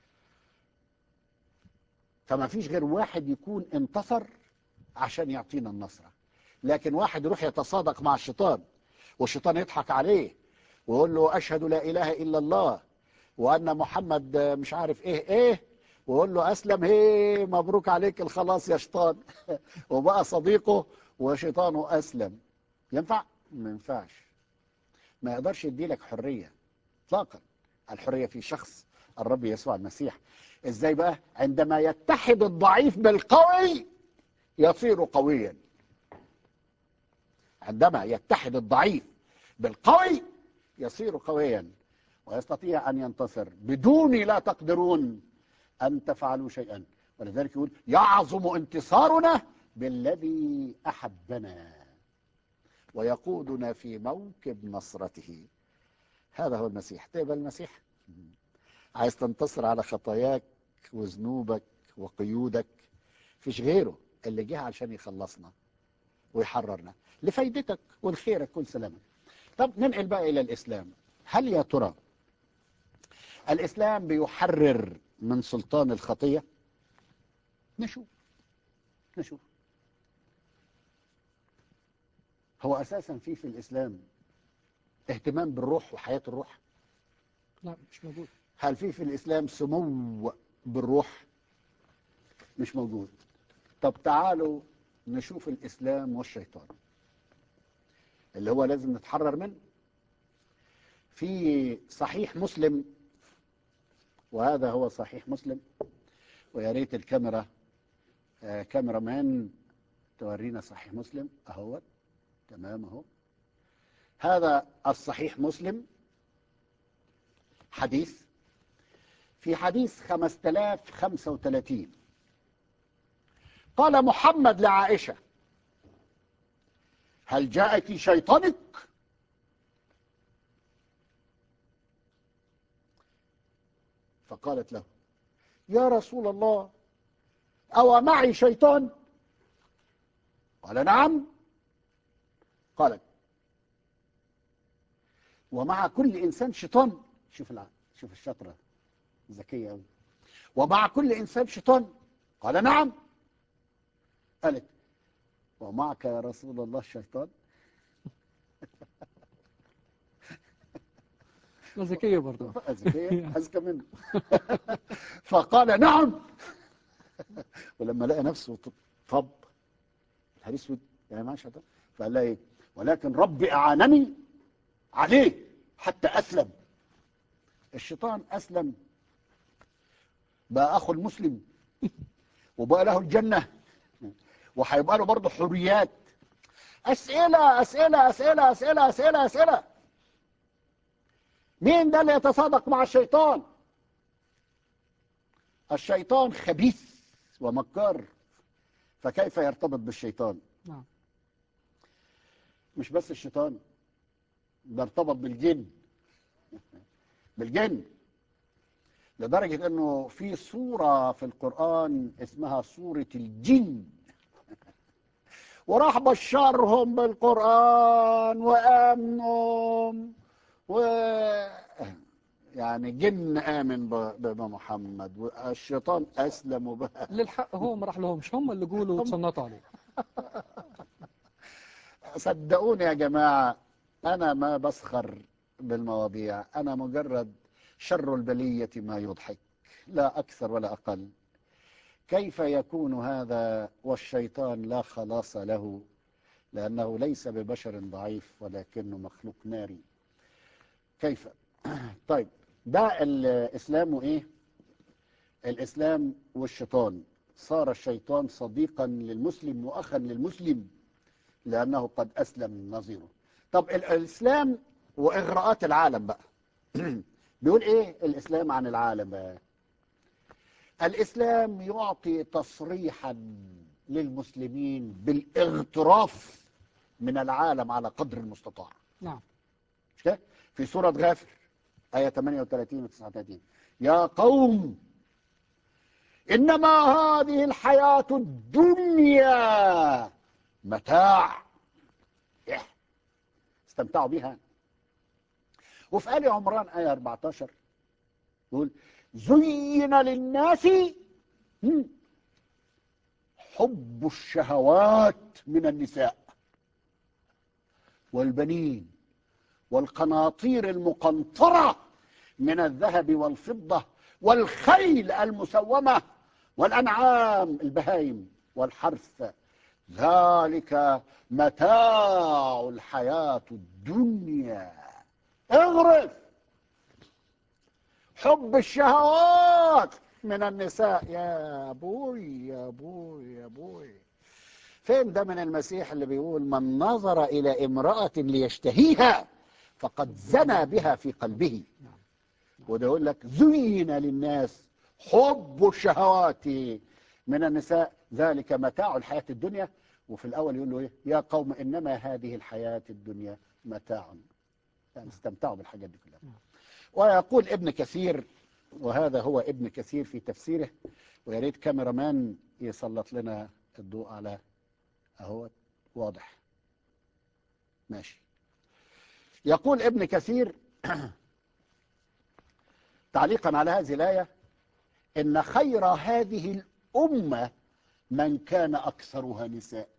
فما فيش غير واحد يكون انتصر عشان يعطينا النصره لكن واحد يروح يتصادق مع الشيطان والشيطان يضحك عليه ويقول له اشهد لا اله الا الله وان محمد مش عارف ايه ايه ويقول له اسلم هي مبروك عليك الخلاص يا شيطان وبقى صديقه وشيطانه اسلم ينفع ما ينفعش ما يقدرش يديلك حريه اطلاقا الحريه في شخص الرب يسوع المسيح ازاي بقى عندما يتحد الضعيف بالقوي يصير قويا عندما يتحد الضعيف بالقوي يصير قويا ويستطيع ان ينتصر بدوني لا تقدرون ان تفعلوا شيئا ولذلك يقول يعظم انتصارنا بالذي احبنا ويقودنا في موكب نصرته هذا هو المسيح تقبل المسيح عايز تنتصر على خطاياك وذنوبك وقيودك فيش غيره اللي جه عشان يخلصنا ويحررنا لفايدتك ولخيرك كل سلامة طب ننقل بقى إلى الإسلام هل يا ترى الإسلام بيحرر من سلطان الخطية نشوف نشوف هو أساسا في في الإسلام اهتمام بالروح وحياة الروح لا مش موجود هل في في الإسلام سمو بالروح مش موجود طب تعالوا نشوف الإسلام والشيطان اللي هو لازم نتحرر منه في صحيح مسلم وهذا هو صحيح مسلم ويا ريت الكاميرا آه كاميرا مان تورينا صحيح مسلم اهو تمام اهو هذا الصحيح مسلم حديث في حديث 5035 قال محمد لعائشة هل جاءك شيطانك فقالت له يا رسول الله أو معي شيطان قال نعم قالت ومع كل انسان شيطان شوف الع... شوف الشطره ذكيه قوي ومع كل انسان شيطان قال نعم قالت ومعك يا رسول الله الشيطان ذكية برضه ذكيه اذكى منه فقال نعم ولما لقى نفسه طب الهري اسود يا ما شيطان فقال لها ايه ولكن ربي اعانني عليه حتى اسلم الشيطان اسلم بقى اخو المسلم وبقى له الجنه وهيبقى له برضه حريات اسئله اسئله اسئله اسئله اسئله اسئله مين ده اللي يتصادق مع الشيطان الشيطان خبيث ومكار فكيف يرتبط بالشيطان نعم مش بس الشيطان ده ارتبط بالجن بالجن لدرجة انه في سورة في القرآن اسمها سورة الجن وراح بشرهم بالقرآن وآمنهم و يعني جن آمن ب- بمحمد والشيطان أسلم بها للحق هو ما راح لهمش هم اللي قولوا وتصنطوا عليه صدقوني يا جماعة أنا ما بسخر بالمواضيع أنا مجرد شر البلية ما يضحك لا أكثر ولا أقل كيف يكون هذا والشيطان لا خلاص له لأنه ليس ببشر ضعيف ولكنه مخلوق ناري كيف طيب ده الإسلام وإيه الإسلام والشيطان صار الشيطان صديقا للمسلم وأخا للمسلم لأنه قد أسلم نظيره طب ال- الإسلام وإغراءات العالم بقى بيقول إيه الإسلام عن العالم بقى الإسلام يعطي تصريحا للمسلمين بالاغتراف من العالم على قدر المستطاع نعم مش كده؟ في سورة غافر آية 38 و 39 يا قوم إنما هذه الحياة الدنيا متاع إيه؟ استمتعوا بها وفي آل عمران آية 14 يقول زين للناس هم، حب الشهوات من النساء والبنين والقناطير المقنطرة من الذهب والفضة والخيل المسومة والأنعام البهايم والحرث ذلك متاع الحياة الدنيا اغرف حب الشهوات من النساء يا ابوي يا ابوي يا ابوي فين ده من المسيح اللي بيقول من نظر الى امراه ليشتهيها فقد زنى بها في قلبه وده يقول لك زين للناس حب الشهوات من النساء ذلك متاع الحياه الدنيا وفي الاول يقول له ايه يا قوم انما هذه الحياه الدنيا متاع يعني استمتعوا بالحاجات دي كلها ويقول ابن كثير وهذا هو ابن كثير في تفسيره ويا ريت كاميرامان يسلط لنا الضوء على اهو واضح ماشي يقول ابن كثير تعليقا على هذه الايه ان خير هذه الامه من كان اكثرها نساء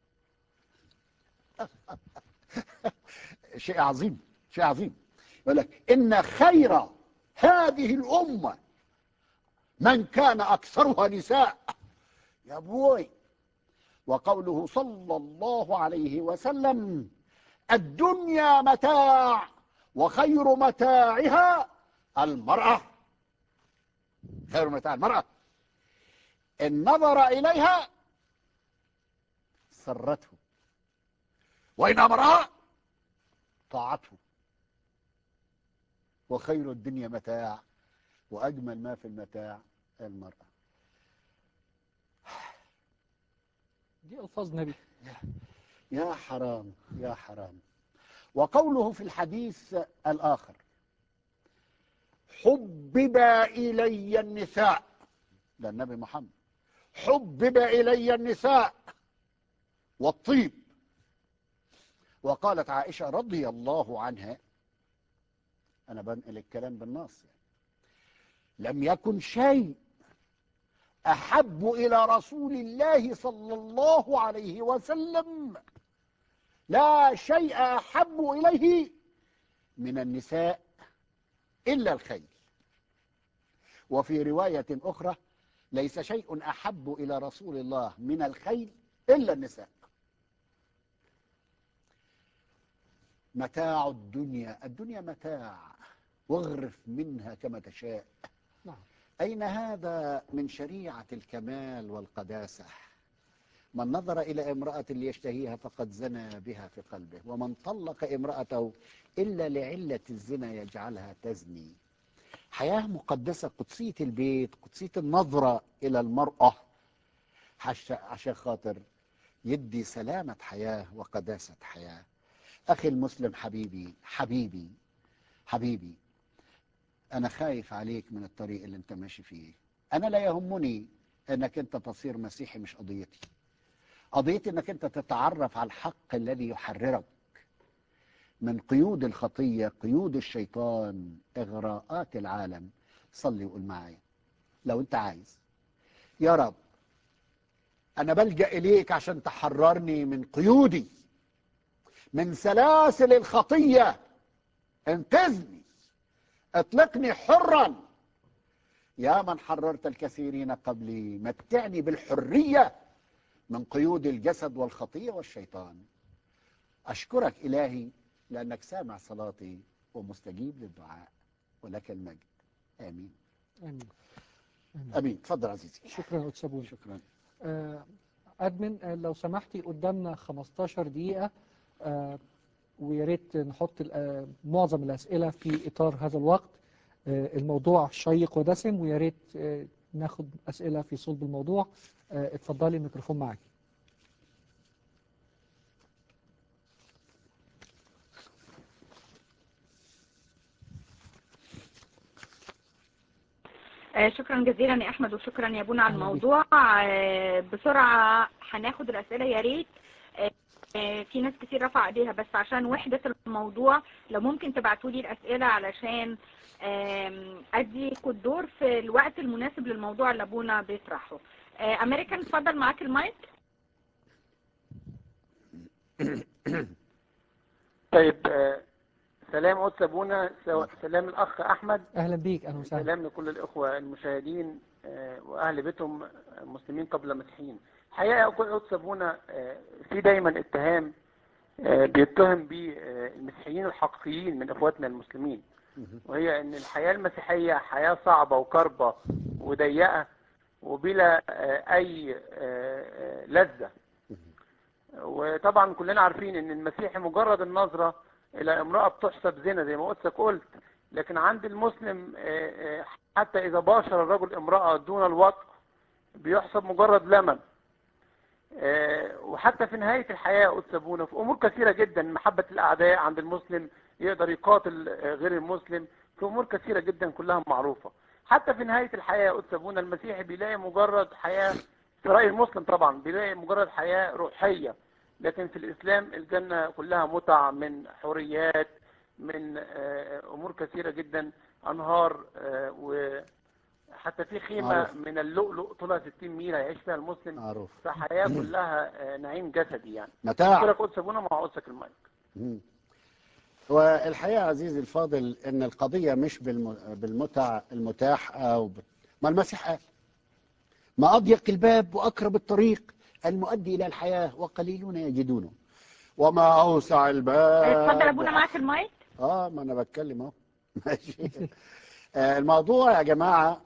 شيء عظيم شيء عظيم يقول لك ان خير هذه الامه من كان اكثرها نساء يا بوي وقوله صلى الله عليه وسلم الدنيا متاع وخير متاعها المراه خير متاع المراه ان نظر اليها سرته وان امرها طاعته وخير الدنيا متاع واجمل ما في المتاع المراه دي ألفاظ نبي يا حرام يا حرام وقوله في الحديث الآخر حبب إلي النساء ده النبي محمد حبب إلي النساء والطيب وقالت عائشة رضي الله عنها أنا بنقل الكلام بالنص يعني. لم يكن شيء أحب إلى رسول الله صلى الله عليه وسلم لا شيء أحب إليه من النساء إلا الخيل وفي رواية أخرى ليس شيء أحب إلى رسول الله من الخيل إلا النساء متاع الدنيا الدنيا متاع واغرف منها كما تشاء نعم. أين هذا من شريعة الكمال والقداسة من نظر إلى امرأة ليشتهيها فقد زنى بها في قلبه ومن طلق امرأته إلا لعلة الزنا يجعلها تزني حياة مقدسة قدسية البيت قدسية النظرة إلى المرأة حش- عشان خاطر يدي سلامة حياة وقداسة حياة أخي المسلم حبيبي حبيبي حبيبي أنا خايف عليك من الطريق اللي أنت ماشي فيه أنا لا يهمني أنك أنت تصير مسيحي مش قضيتي قضيتي أنك أنت تتعرف على الحق الذي يحررك من قيود الخطية قيود الشيطان إغراءات العالم صلي وقول معايا لو أنت عايز يا رب أنا بلجأ إليك عشان تحررني من قيودي من سلاسل الخطية انقذني اطلقني حرا يا من حررت الكثيرين قبلي متعني بالحرية من قيود الجسد والخطية والشيطان أشكرك إلهي لأنك سامع صلاتي ومستجيب للدعاء ولك المجد آمين آمين آمين تفضل عزيزي شكرا أستاذ بوني شكرا آه، أدمن آه، لو سمحتي قدامنا 15 دقيقة آه، ويا ريت نحط ال- آه، معظم الأسئلة في إطار هذا الوقت آه، الموضوع شيق ودسم ويا ريت آه، ناخد أسئلة في صلب الموضوع آه، اتفضلي الميكروفون معاك آه، شكرا جزيلا يا احمد وشكرا يا بونا على أهلا بيك. الموضوع آه، بسرعه هناخد الاسئله يا ريت آه، آه، في ناس كتير رفع ايديها بس عشان وحده الموضوع لو ممكن تبعتوا لي الاسئله علشان آم، اديكوا الدور في الوقت المناسب للموضوع اللي ابونا بيطرحه آه، امريكان اتفضل معاك المايك طيب آه، سلام قدس ابونا سو- سلام الاخ احمد أهلا بيك أهلا وسهلا سلام لكل الاخوه المشاهدين آه، واهل بيتهم مسلمين قبل مسيحيين الحقيقه قدس ابونا آه، في دايما اتهام آه، بيتهم به آه، المسيحيين الحقيقيين من اخواتنا المسلمين وهي ان الحياه المسيحيه حياه صعبه وكربه وضيقه وبلا آه، اي آه، آه، لذه وطبعا كلنا عارفين ان المسيحي مجرد النظرة الى امرأة بتحسب زنا زي ما قدسك قلت لكن عند المسلم آه، آه، حتى اذا باشر الرجل امرأة دون الوطء بيحسب مجرد لمن آه، وحتى في نهاية الحياة قدس ابونا في امور كثيرة جدا محبة الاعداء عند المسلم يقدر يقاتل آه، غير المسلم في امور كثيرة جدا كلها معروفة حتى في نهاية الحياة قدس ابونا المسيحي بيلاقي مجرد حياة في رأي المسلم طبعا بيلاقي مجرد حياة روحية لكن في الإسلام الجنة كلها متع من حريات من آه، أمور كثيرة جدا أنهار آه، وحتى في خيمة معروف. من اللؤلؤ طولها 60 ميل يعيش فيها المسلم معروف فحياة كلها آه، نعيم جسدي يعني متاع أشكرك قدس أبونا مع قدسك المايك مم. والحقيقة عزيزي الفاضل ان القضية مش بالم- بالمتع المتاح او ب- ما المسيح قال ما اضيق الباب واقرب الطريق المؤدي الى الحياة وقليلون يجدونه وما اوسع الباب آه، اتفضل ابونا معاك المايك اه ما انا بتكلم اهو ماشي آه، الموضوع يا جماعه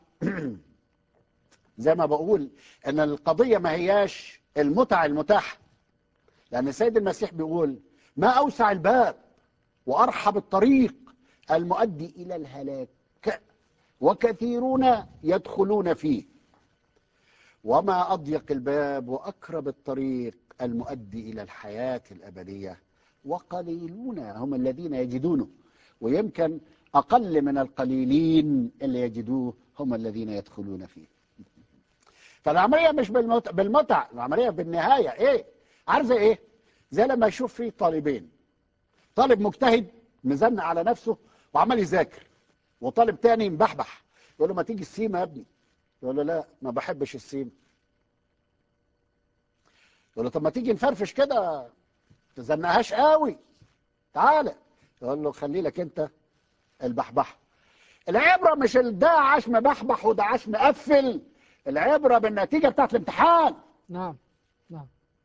زي ما بقول ان القضيه ما هياش المتع المتاحه لان السيد المسيح بيقول ما اوسع الباب وارحب الطريق المؤدي الى الهلاك وكثيرون يدخلون فيه وما اضيق الباب واقرب الطريق المؤدي الى الحياه الابديه وقليلون هم الذين يجدونه ويمكن اقل من القليلين اللي يجدوه هم الذين يدخلون فيه فالعمليه مش بالمتع, بالمتع العمليه بالنهايه ايه عارف زي ايه زي لما يشوف في طالبين طالب مجتهد مزنق على نفسه وعمال يذاكر وطالب تاني مبحبح يقول له ما تيجي السيما يا ابني يقول له لا ما بحبش السيما يقول له طب ما تيجي نفرفش كده تزنقهاش قوي تعالى يقول له خلي لك انت البحبحه العبره مش ال- ده عاش مبحبح وده عاش مقفل العبره بالنتيجه بتاعت الامتحان نعم نعم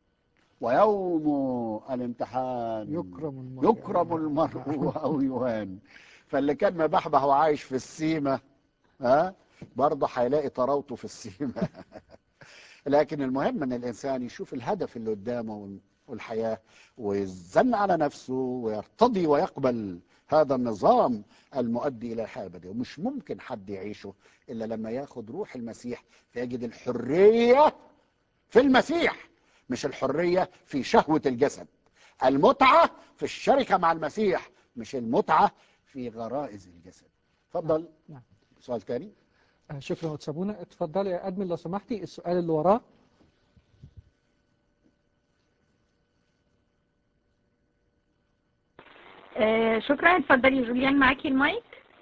ويوم الامتحان يكرم المرء يكرم المرء او يهان فاللي كان مبحبح وعايش في السيمه ها برضه هيلاقي طراوته في السيمه لكن المهم ان الانسان يشوف الهدف اللي قدامه والحياه ويزن على نفسه ويرتضي ويقبل هذا النظام المؤدي الى الحياه الابديه ومش ممكن حد يعيشه الا لما ياخد روح المسيح فيجد الحريه في المسيح مش الحريه في شهوه الجسد المتعه في الشركه مع المسيح مش المتعه في غرائز الجسد اتفضل نعم. سؤال تاني آه، شكرا وتسابونا اتفضلي يا ادمن لو سمحتي السؤال اللي وراه آه، شكرا اتفضلي جوليان معاكي المايك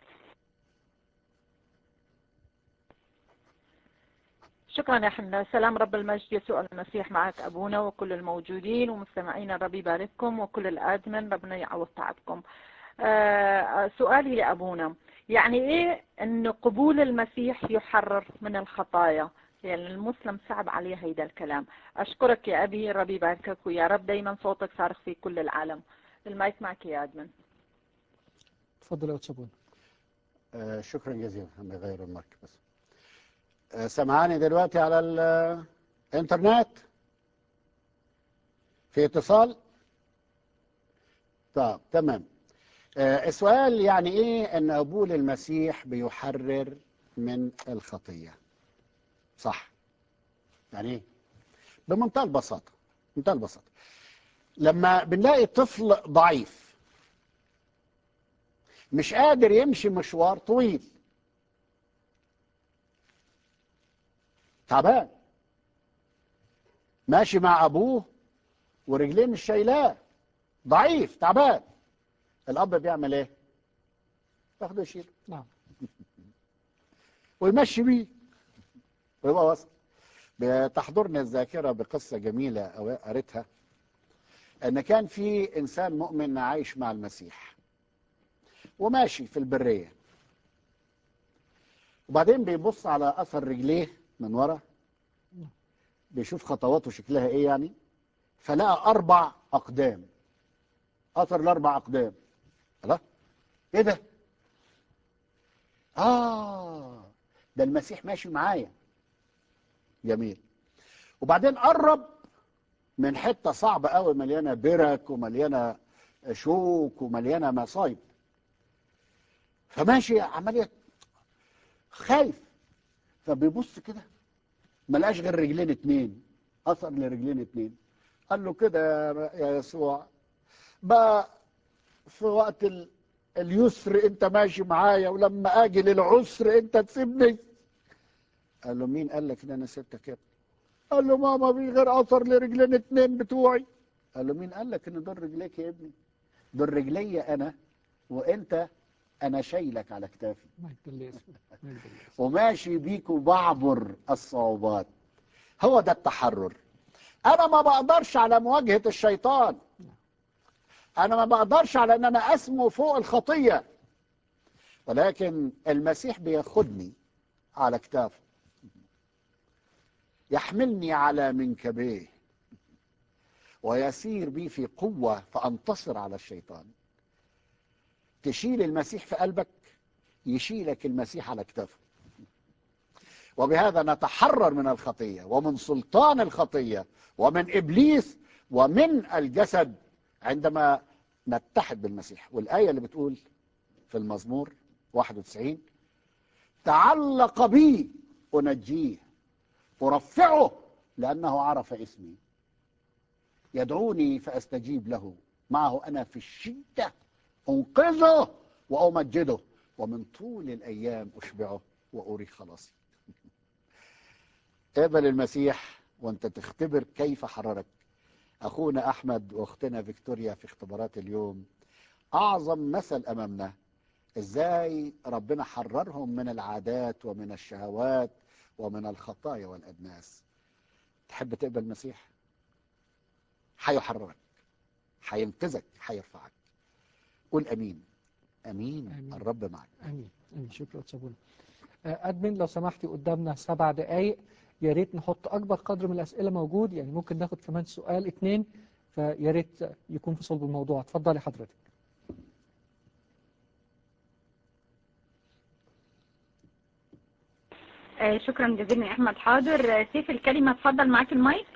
شكرا يا حنا سلام رب المجد يسوع المسيح معك أبونا وكل الموجودين ومستمعينا رب يبارككم وكل الآدمن ربنا يعوض تعبكم آه، سؤالي لأبونا يعني إيه أن قبول المسيح يحرر من الخطايا يعني المسلم صعب عليه هيدا الكلام أشكرك يا أبي رب يباركك ويا رب دايما صوتك صارخ في كل العالم المايك معك يا أدمن اتفضل يا وتسابونا آه شكرا جزيلا انا غير المارك بس آه سمعاني دلوقتي على الانترنت في اتصال طب تمام آه السؤال يعني ايه ان قبول المسيح بيحرر من الخطيه صح يعني ايه بمنتهى البساطه بمنتهى البساطه لما بنلاقي طفل ضعيف مش قادر يمشي مشوار طويل تعبان ماشي مع ابوه ورجليه مش شايلاه ضعيف تعبان الاب بيعمل ايه ياخده يشيله نعم ويمشي بيه ويبقى وصل بتحضرني الذاكره بقصه جميله أو قريتها ان كان في انسان مؤمن عايش مع المسيح وماشي في البريه وبعدين بيبص على اثر رجليه من ورا بيشوف خطواته شكلها ايه يعني فلقى اربع اقدام اثر الاربع اقدام الله ايه ده اه ده المسيح ماشي معايا جميل وبعدين قرب من حته صعبه قوي مليانه برك ومليانه شوك ومليانه مصايب فماشي عمال يت- خايف فبيبص كده ما لقاش غير رجلين اتنين اثر لرجلين اتنين قال له كده يا- يا يسوع بقى في وقت ال- اليسر انت ماشي معايا ولما اجي للعسر انت تسيبني قال له مين قال لك ان انا سبتك يا ابني قال له ماما في غير اثر لرجلين اتنين بتوعي قال له مين قال لك ان دول رجليك يا ابني دول رجلي انا وانت انا شايلك على كتافي مجد الله اسمه مجد الله اسمه. وماشي بيك وبعبر الصعوبات هو ده التحرر انا ما بقدرش على مواجهه الشيطان انا ما بقدرش على ان انا اسمو فوق الخطيه ولكن المسيح بياخدني على كتافه يحملني على منكبيه ويسير بي في قوه فانتصر على الشيطان تشيل المسيح في قلبك يشيلك المسيح على كتافه وبهذا نتحرر من الخطيه ومن سلطان الخطيه ومن ابليس ومن الجسد عندما نتحد بالمسيح والايه اللي بتقول في المزمور 91 تعلق بي انجيه ارفعه لانه عرف اسمي يدعوني فاستجيب له معه انا في الشده انقذه وامجده ومن طول الايام اشبعه واري خلاصي اقبل المسيح وانت تختبر كيف حررك اخونا احمد واختنا فيكتوريا في اختبارات اليوم اعظم مثل امامنا ازاي ربنا حررهم من العادات ومن الشهوات ومن الخطايا والادناس تحب تقبل المسيح هيحررك هينقذك هيرفعك قول امين امين, آمين. الرب معك امين امين شكرا تسابونا ادمن لو سمحتي قدامنا سبع دقائق يا ريت نحط اكبر قدر من الاسئله موجود يعني ممكن ناخد كمان سؤال اتنين فيا ريت يكون في صلب الموضوع اتفضلي حضرتك آه، شكرا جزيلا يا احمد حاضر آه، سيف الكلمة اتفضل معاك المايك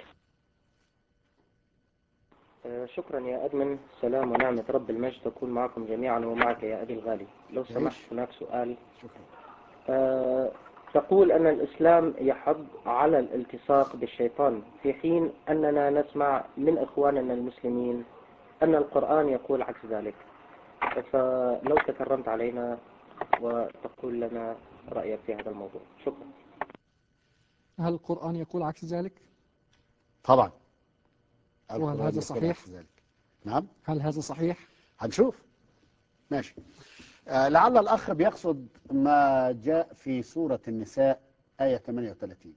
آه، شكرا يا أدمن سلام ونعمة رب المجد تكون معكم جميعا ومعك يا أبي الغالي لو يعيش. سمحت هناك سؤال شكرا آه، تقول أن الإسلام يحض على الالتصاق بالشيطان في حين أننا نسمع من إخواننا المسلمين أن القرآن يقول عكس ذلك فلو تكرمت علينا وتقول لنا رأيك في هذا الموضوع شكرا هل القرآن يقول عكس ذلك طبعا وهل القرآن هذا يقول صحيح؟ عكس ذلك. نعم هل هذا صحيح هنشوف ماشي آه لعل الأخ بيقصد ما جاء في سورة النساء آية 38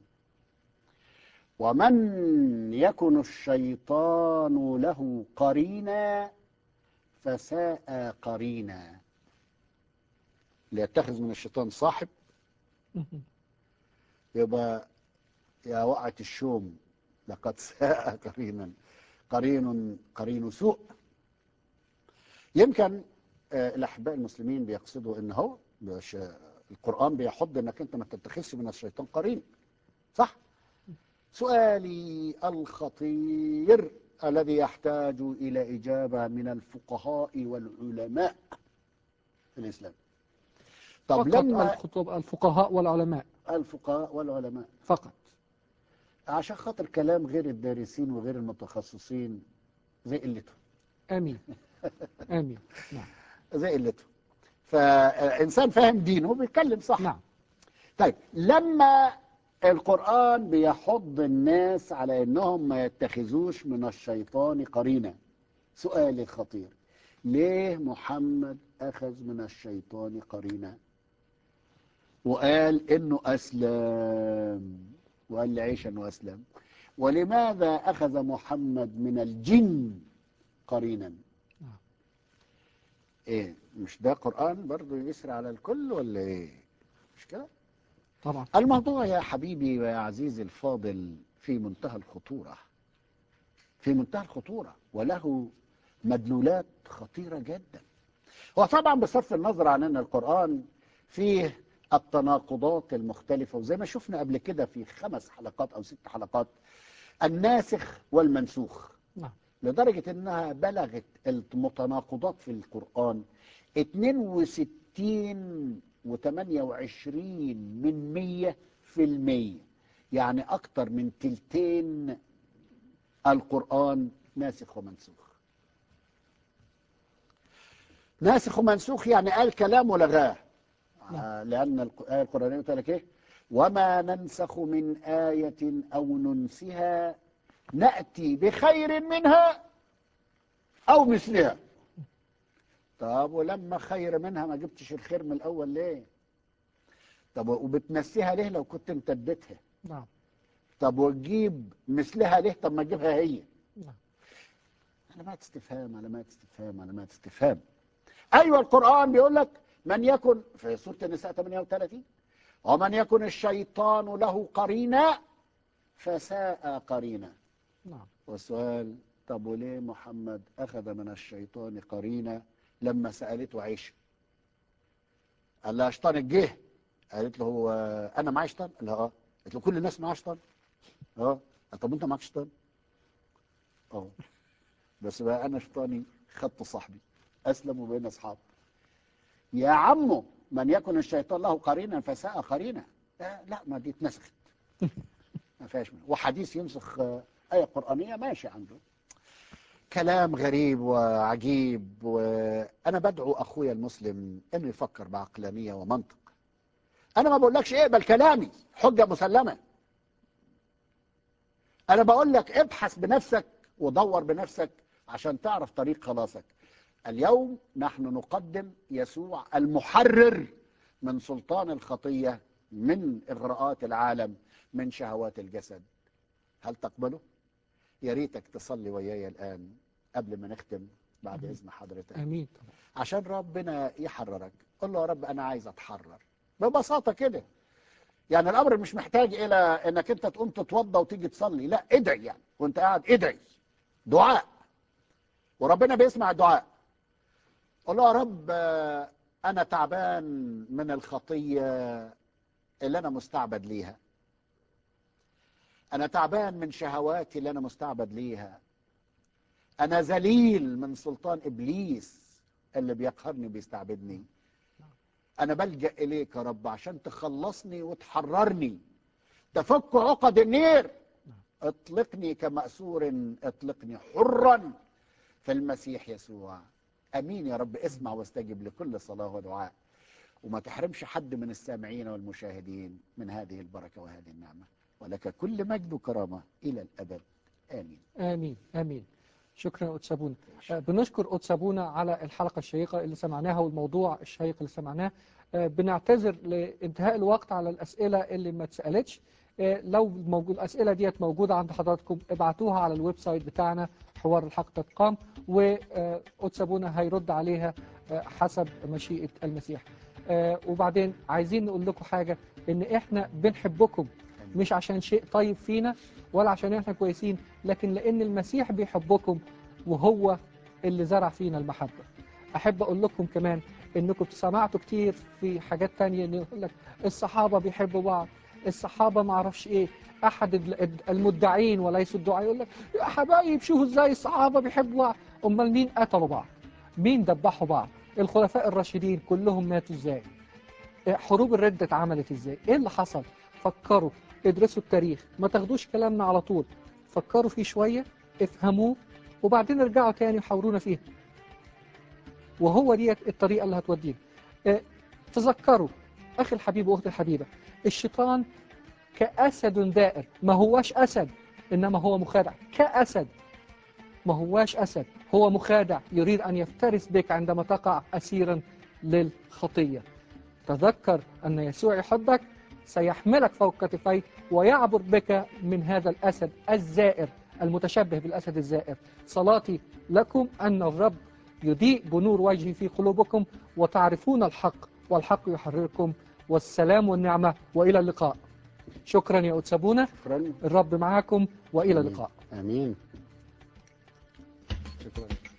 ومن يكن الشيطان له قرينا فساء قرينا ليتخذ من الشيطان صاحب يبقى يا وقعة الشوم لقد ساء قرينا قرين قرين سوء يمكن آه، الأحباء المسلمين بيقصدوا إن هو مش القرآن بيحض إنك أنت ما تتخذش من الشيطان قرين صح؟ سؤالي الخطير الذي يحتاج إلى إجابة من الفقهاء والعلماء في الإسلام طب فقط لما الخطب الفقهاء والعلماء الفقهاء والعلماء فقط عشان خاطر كلام غير الدارسين وغير المتخصصين زي قلته امين امين نعم زي قلته فإنسان فاهم دينه بيتكلم صح نعم طيب لما القرآن بيحض الناس على انهم ما يتخذوش من الشيطان قرينا سؤالي الخطير ليه محمد اخذ من الشيطان قرينا وقال انه اسلم وقال لي عيش انه اسلم ولماذا اخذ محمد من الجن قرينا نعم. ايه مش ده قرآن برضو يسري على الكل ولا ايه مش كده طبعا الموضوع يا حبيبي ويا عزيزي الفاضل في منتهى الخطورة في منتهى الخطورة وله مدلولات خطيرة جدا وطبعا بصرف النظر عن ان القرآن فيه التناقضات المختلفة وزي ما شفنا قبل كده في خمس حلقات او ست حلقات الناسخ والمنسوخ نعم لدرجة انها بلغت المتناقضات في القرآن 62 و28 من 100 في المية يعني اكتر من تلتين القرآن ناسخ ومنسوخ ناسخ ومنسوخ يعني قال كلام ولغاه آه، لأن الآية القرآنية بتقول لك إيه وما ننسخ من آية أو ننسها نأتي بخير منها أو مثلها طب ولما خير منها ما جبتش الخير من الأول ليه طب وبتنسيها ليه لو كنت امتدتها نعم طب وتجيب مثلها ليه طب ما تجيبها هي نعم. علامات استفهام علامات استفهام علامات استفهام ايوه القران بيقول لك من يكن في سوره النساء 38 ومن يكن الشيطان له قرينا فساء قرينا نعم والسؤال طب وليه محمد اخذ من الشيطان قرينا لما سالته عائشه قال لها شيطان جه قالت له هو انا معايا شيطان قال لها اه قالت له كل الناس معاها شيطان اه قال طب انت معاك شيطان اه بس بقى انا شيطاني خدت صاحبي اسلم وبين اصحاب يا عمو من يكن الشيطان له قرينا فساء قرينا لا, لا ما دي اتنسخت ما فيهاش منه. وحديث ينسخ آه، آية قرآنية ماشي عنده كلام غريب وعجيب وأنا بدعو أخويا المسلم إنه يفكر بعقلانية ومنطق أنا ما بقولكش اقبل كلامي حجة مسلمة أنا بقول لك ابحث بنفسك ودور بنفسك عشان تعرف طريق خلاصك اليوم نحن نقدم يسوع المحرر من سلطان الخطية من إغراءات العالم من شهوات الجسد هل تقبله؟ يا ريتك تصلي وياي الآن قبل ما نختم بعد إذن حضرتك امين عشان ربنا يحررك قل له يا رب انا عايز اتحرر ببساطه كده يعني الامر مش محتاج الى انك انت تقوم تتوضى وتيجي تصلي لا ادعي يعني وانت قاعد ادعي دعاء وربنا بيسمع الدعاء قل له يا رب آه، انا تعبان من الخطيه اللي انا مستعبد ليها انا تعبان من شهواتي اللي انا مستعبد ليها انا ذليل من سلطان ابليس اللي بيقهرني بيستعبدني انا بلجا اليك يا رب عشان تخلصني وتحررني تفك عقد النير اطلقني كمأسور اطلقني حرا في المسيح يسوع امين يا رب اسمع واستجب لكل صلاه ودعاء وما تحرمش حد من السامعين والمشاهدين من هذه البركه وهذه النعمه ولك كل مجد وكرامه الى الابد امين امين امين شكرا يا قدس ابونا آه، بنشكر قدس ابونا على الحلقه الشيقه اللي سمعناها والموضوع الشيق اللي سمعناه آه، بنعتذر لانتهاء الوقت على الاسئله اللي ما اتسالتش آه، لو موجود الاسئله ديت موجوده عند حضراتكم ابعتوها على الويب سايت بتاعنا حوار الحق تتقام وقدس ابونا هيرد عليها آه، حسب مشيئه المسيح آه، وبعدين عايزين نقول لكم حاجه ان احنا بنحبكم مش عشان شيء طيب فينا ولا عشان احنا كويسين لكن لان المسيح بيحبكم وهو اللي زرع فينا المحبة احب اقول لكم كمان انكم سمعتوا كتير في حاجات تانية ان يقول لك الصحابة بيحبوا بعض الصحابة ما اعرفش ايه احد ال- المدعين وليس الدعاء يقول لك يا حبايب شوفوا ازاي الصحابة بيحبوا بعض امال مين قتلوا بعض مين دبحوا بعض الخلفاء الراشدين كلهم ماتوا ازاي حروب الردة اتعملت ازاي ايه اللي حصل فكروا ادرسوا التاريخ ما تاخدوش كلامنا على طول فكروا فيه شوية افهموه وبعدين ارجعوا تاني وحاورونا فيه وهو ديت الطريقة اللي هتودينا اه، تذكروا أخي الحبيب وأختي الحبيبة الشيطان كأسد دائر ما هواش أسد إنما هو مخادع كأسد ما هواش أسد هو مخادع يريد أن يفترس بك عندما تقع أسيرا للخطية تذكر أن يسوع يحبك سيحملك فوق كتفيه ويعبر بك من هذا الأسد الزائر المتشبه بالأسد الزائر صلاتي لكم أن الرب يضيء بنور وجهه في قلوبكم وتعرفون الحق والحق يحرركم والسلام والنعمة وإلى اللقاء شكرا يا أتسابونا شكرا الرب معاكم وإلى آمين. اللقاء امين شكرا